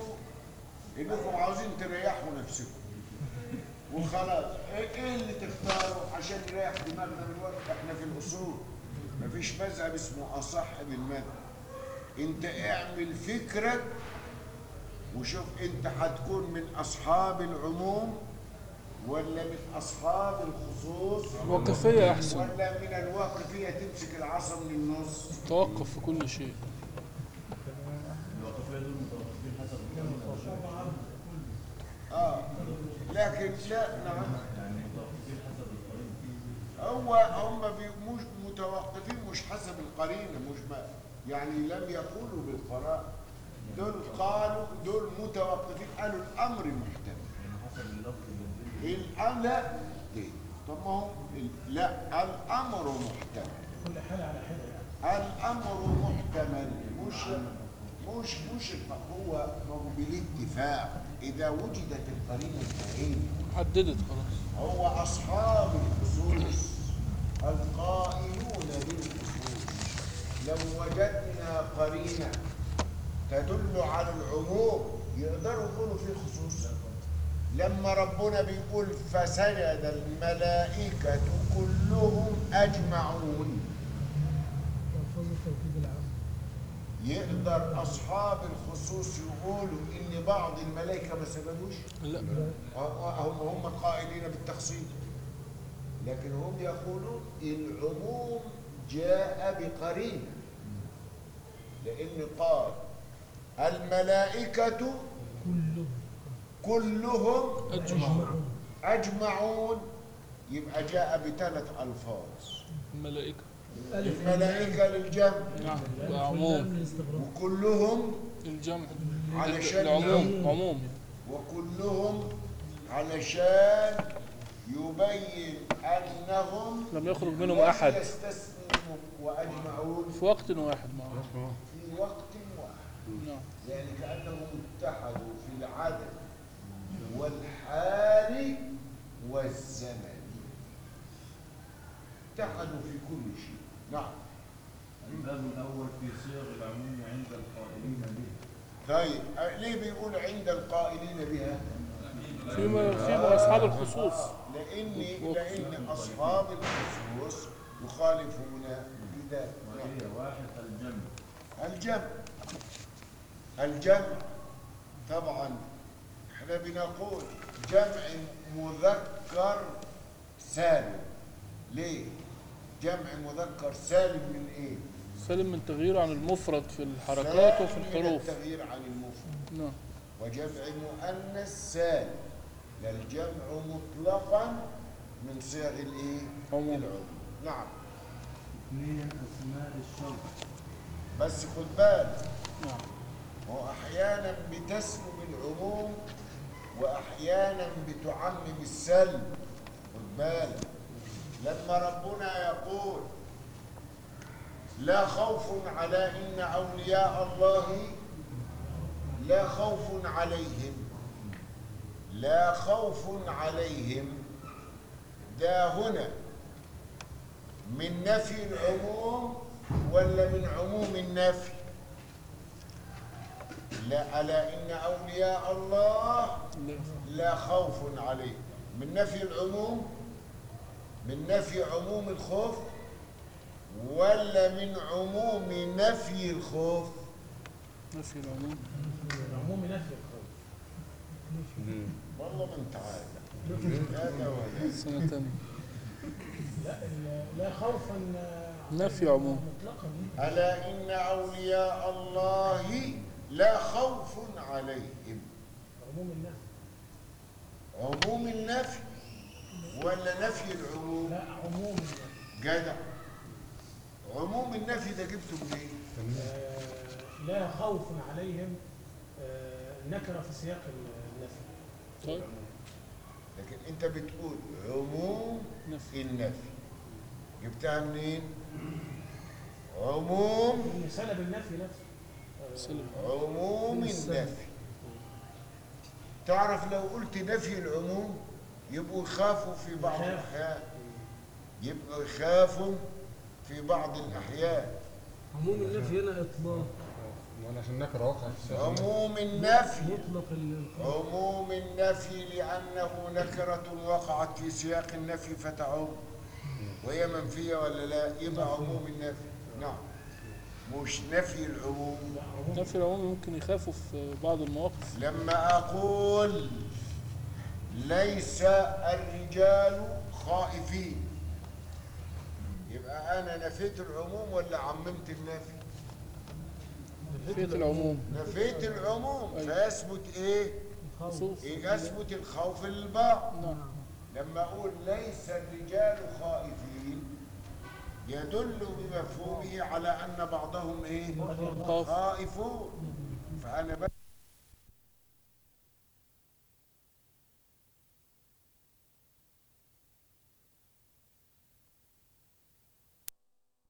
انكم عاوزين تريحوا نفسكم وخلاص ايه إيه اللي تختاروا عشان عشان نريح دماغنا من الوقت احنا في الاصول مفيش مذهب اسمه اصح من مذهب انت اعمل فكرك وشوف انت هتكون من اصحاب العموم ولا من اصحاب الخصوص الوقفية أحسن ولا من الواقفيه تمسك العصا من النص توقف في كل شيء الوقفيه دول متوقفين حسب القانون اه لكن لا نعم يعني متوقفين حسب القانون هو هم بي- مش متوقفين مش حسب القرينه مش ما يعني لم يقولوا بالقرار دول قالوا دول متوقفين قالوا الامر محتمل يعني حسب اللفظ اللي بيجي الامر لا ليه؟ طب ما هو ال- لا الامر محتمل كل حالة على حدة يعني الامر محتمل مش مش مش الق- هو ما هو بالاتفاق اذا وجدت القرينه الكائنه حددت خلاص هو أصحاب الخصوص القائلون بالخصوص لو وجدنا قرينة تدل على العموم يقدروا يقولوا في خصوص لما ربنا بيقول فسجد الملائكة كلهم أجمعون تلفظ التوكيد العام يقدر أصحاب الخصوص يقولوا إن بعض الملائكة ما سجدوش لا هم هم القائلين بالتخصيص لكن هم يقولون العموم جاء بقرينه لان قال الملائكه كله كلهم أجمع اجمعون يبقى جاء بثلاث الفاظ الملائكة الملائكه للجمع نعم عموم الاستغراق وكلهم الجمع علشان العموم عموم وكلهم علشان يبين انهم لم يخرج منهم لم أحد يستثنوا واجمعون في وقت واحد معه في وقت واحد نعم يعني كأنهم اتحدوا في العدد والحال والزمن اتحدوا في كل شيء نعم الباب الاول في صيغ العموم عند القائلين به طيب أه، ليه بيقول عند القائلين بها فيما فيما أصحاب الخصوص لأن لأن أصحاب الخصوص يخالفون بذلك نعم. وهي واحد الجمع الجمع الجمع طبعا احنا بنقول جمع مذكر سالم ليه جمع مذكر سالم من ايه سلم من تغييره عن المفرد في الحركات وفي سالم من الحروف التغيير عن المفرد نعم وجمع مؤنث سالم لا الجمع مطلقا من صيغ الايه عموم. العموم نعم اثنين اسماء الشرط بس خد بالك نعم واحيانا بتسلم العموم واحيانا بتعمم السلب خد بالك لما ربنا يقول لا خوف على ان اولياء الله لا خوف عليهم لا خوف عليهم ده هنا من نفي العموم ولا من عموم النفي لا ألا إن أولياء الله لا. لا خوف عليهم من نفي العموم من نفي عموم الخوف ولا من عموم نفي الخوف نفي العموم عموم نفي الخوف والله ما انت عارف هذا ولا سنة تانية لا ال- لا خوفا نفي عموم مطلقا ألا إن أولياء الله لا خوف عليهم عموم النفي عموم النفي ولا نفي العموم لا عموم النفي جدع عموم النفي ده جبته منين آه، لا خوف عليهم آه، نكرة في سياق النفي طيب لكن انت بتقول عموم نفي النفي جبتها منين عموم اللي سلب النفي نفسه آه، سلم عموم النفي تعرف لو قلت نفي العموم يبقوا يخافوا في بعض يخاف. الأحيان يبقوا يخافوا في بعض الأحيان عموم النفي هنا اطلاق وانا عشان نكره واقع في السؤال عموم النفي مطلق ال- عموم النفي لأنه نكرة وقعت في سياق النفي فتعم وهي منفية ولا لا يبقى عموم النفي نعم مش نفي العموم نفي العموم ممكن يخافوا في بعض المواقف لما أقول ليس الرجال خائفين يبقى أنا نفيت العموم ولا عممت النفي نفيت العموم نفيت العموم أيوة. فيثبت إيه خصوص يثبت الخوف للبعض نعم لما أقول ليس الرجال خائفين يدل بمفهومه على أن بعضهم إيه خاف. خائفون فأنا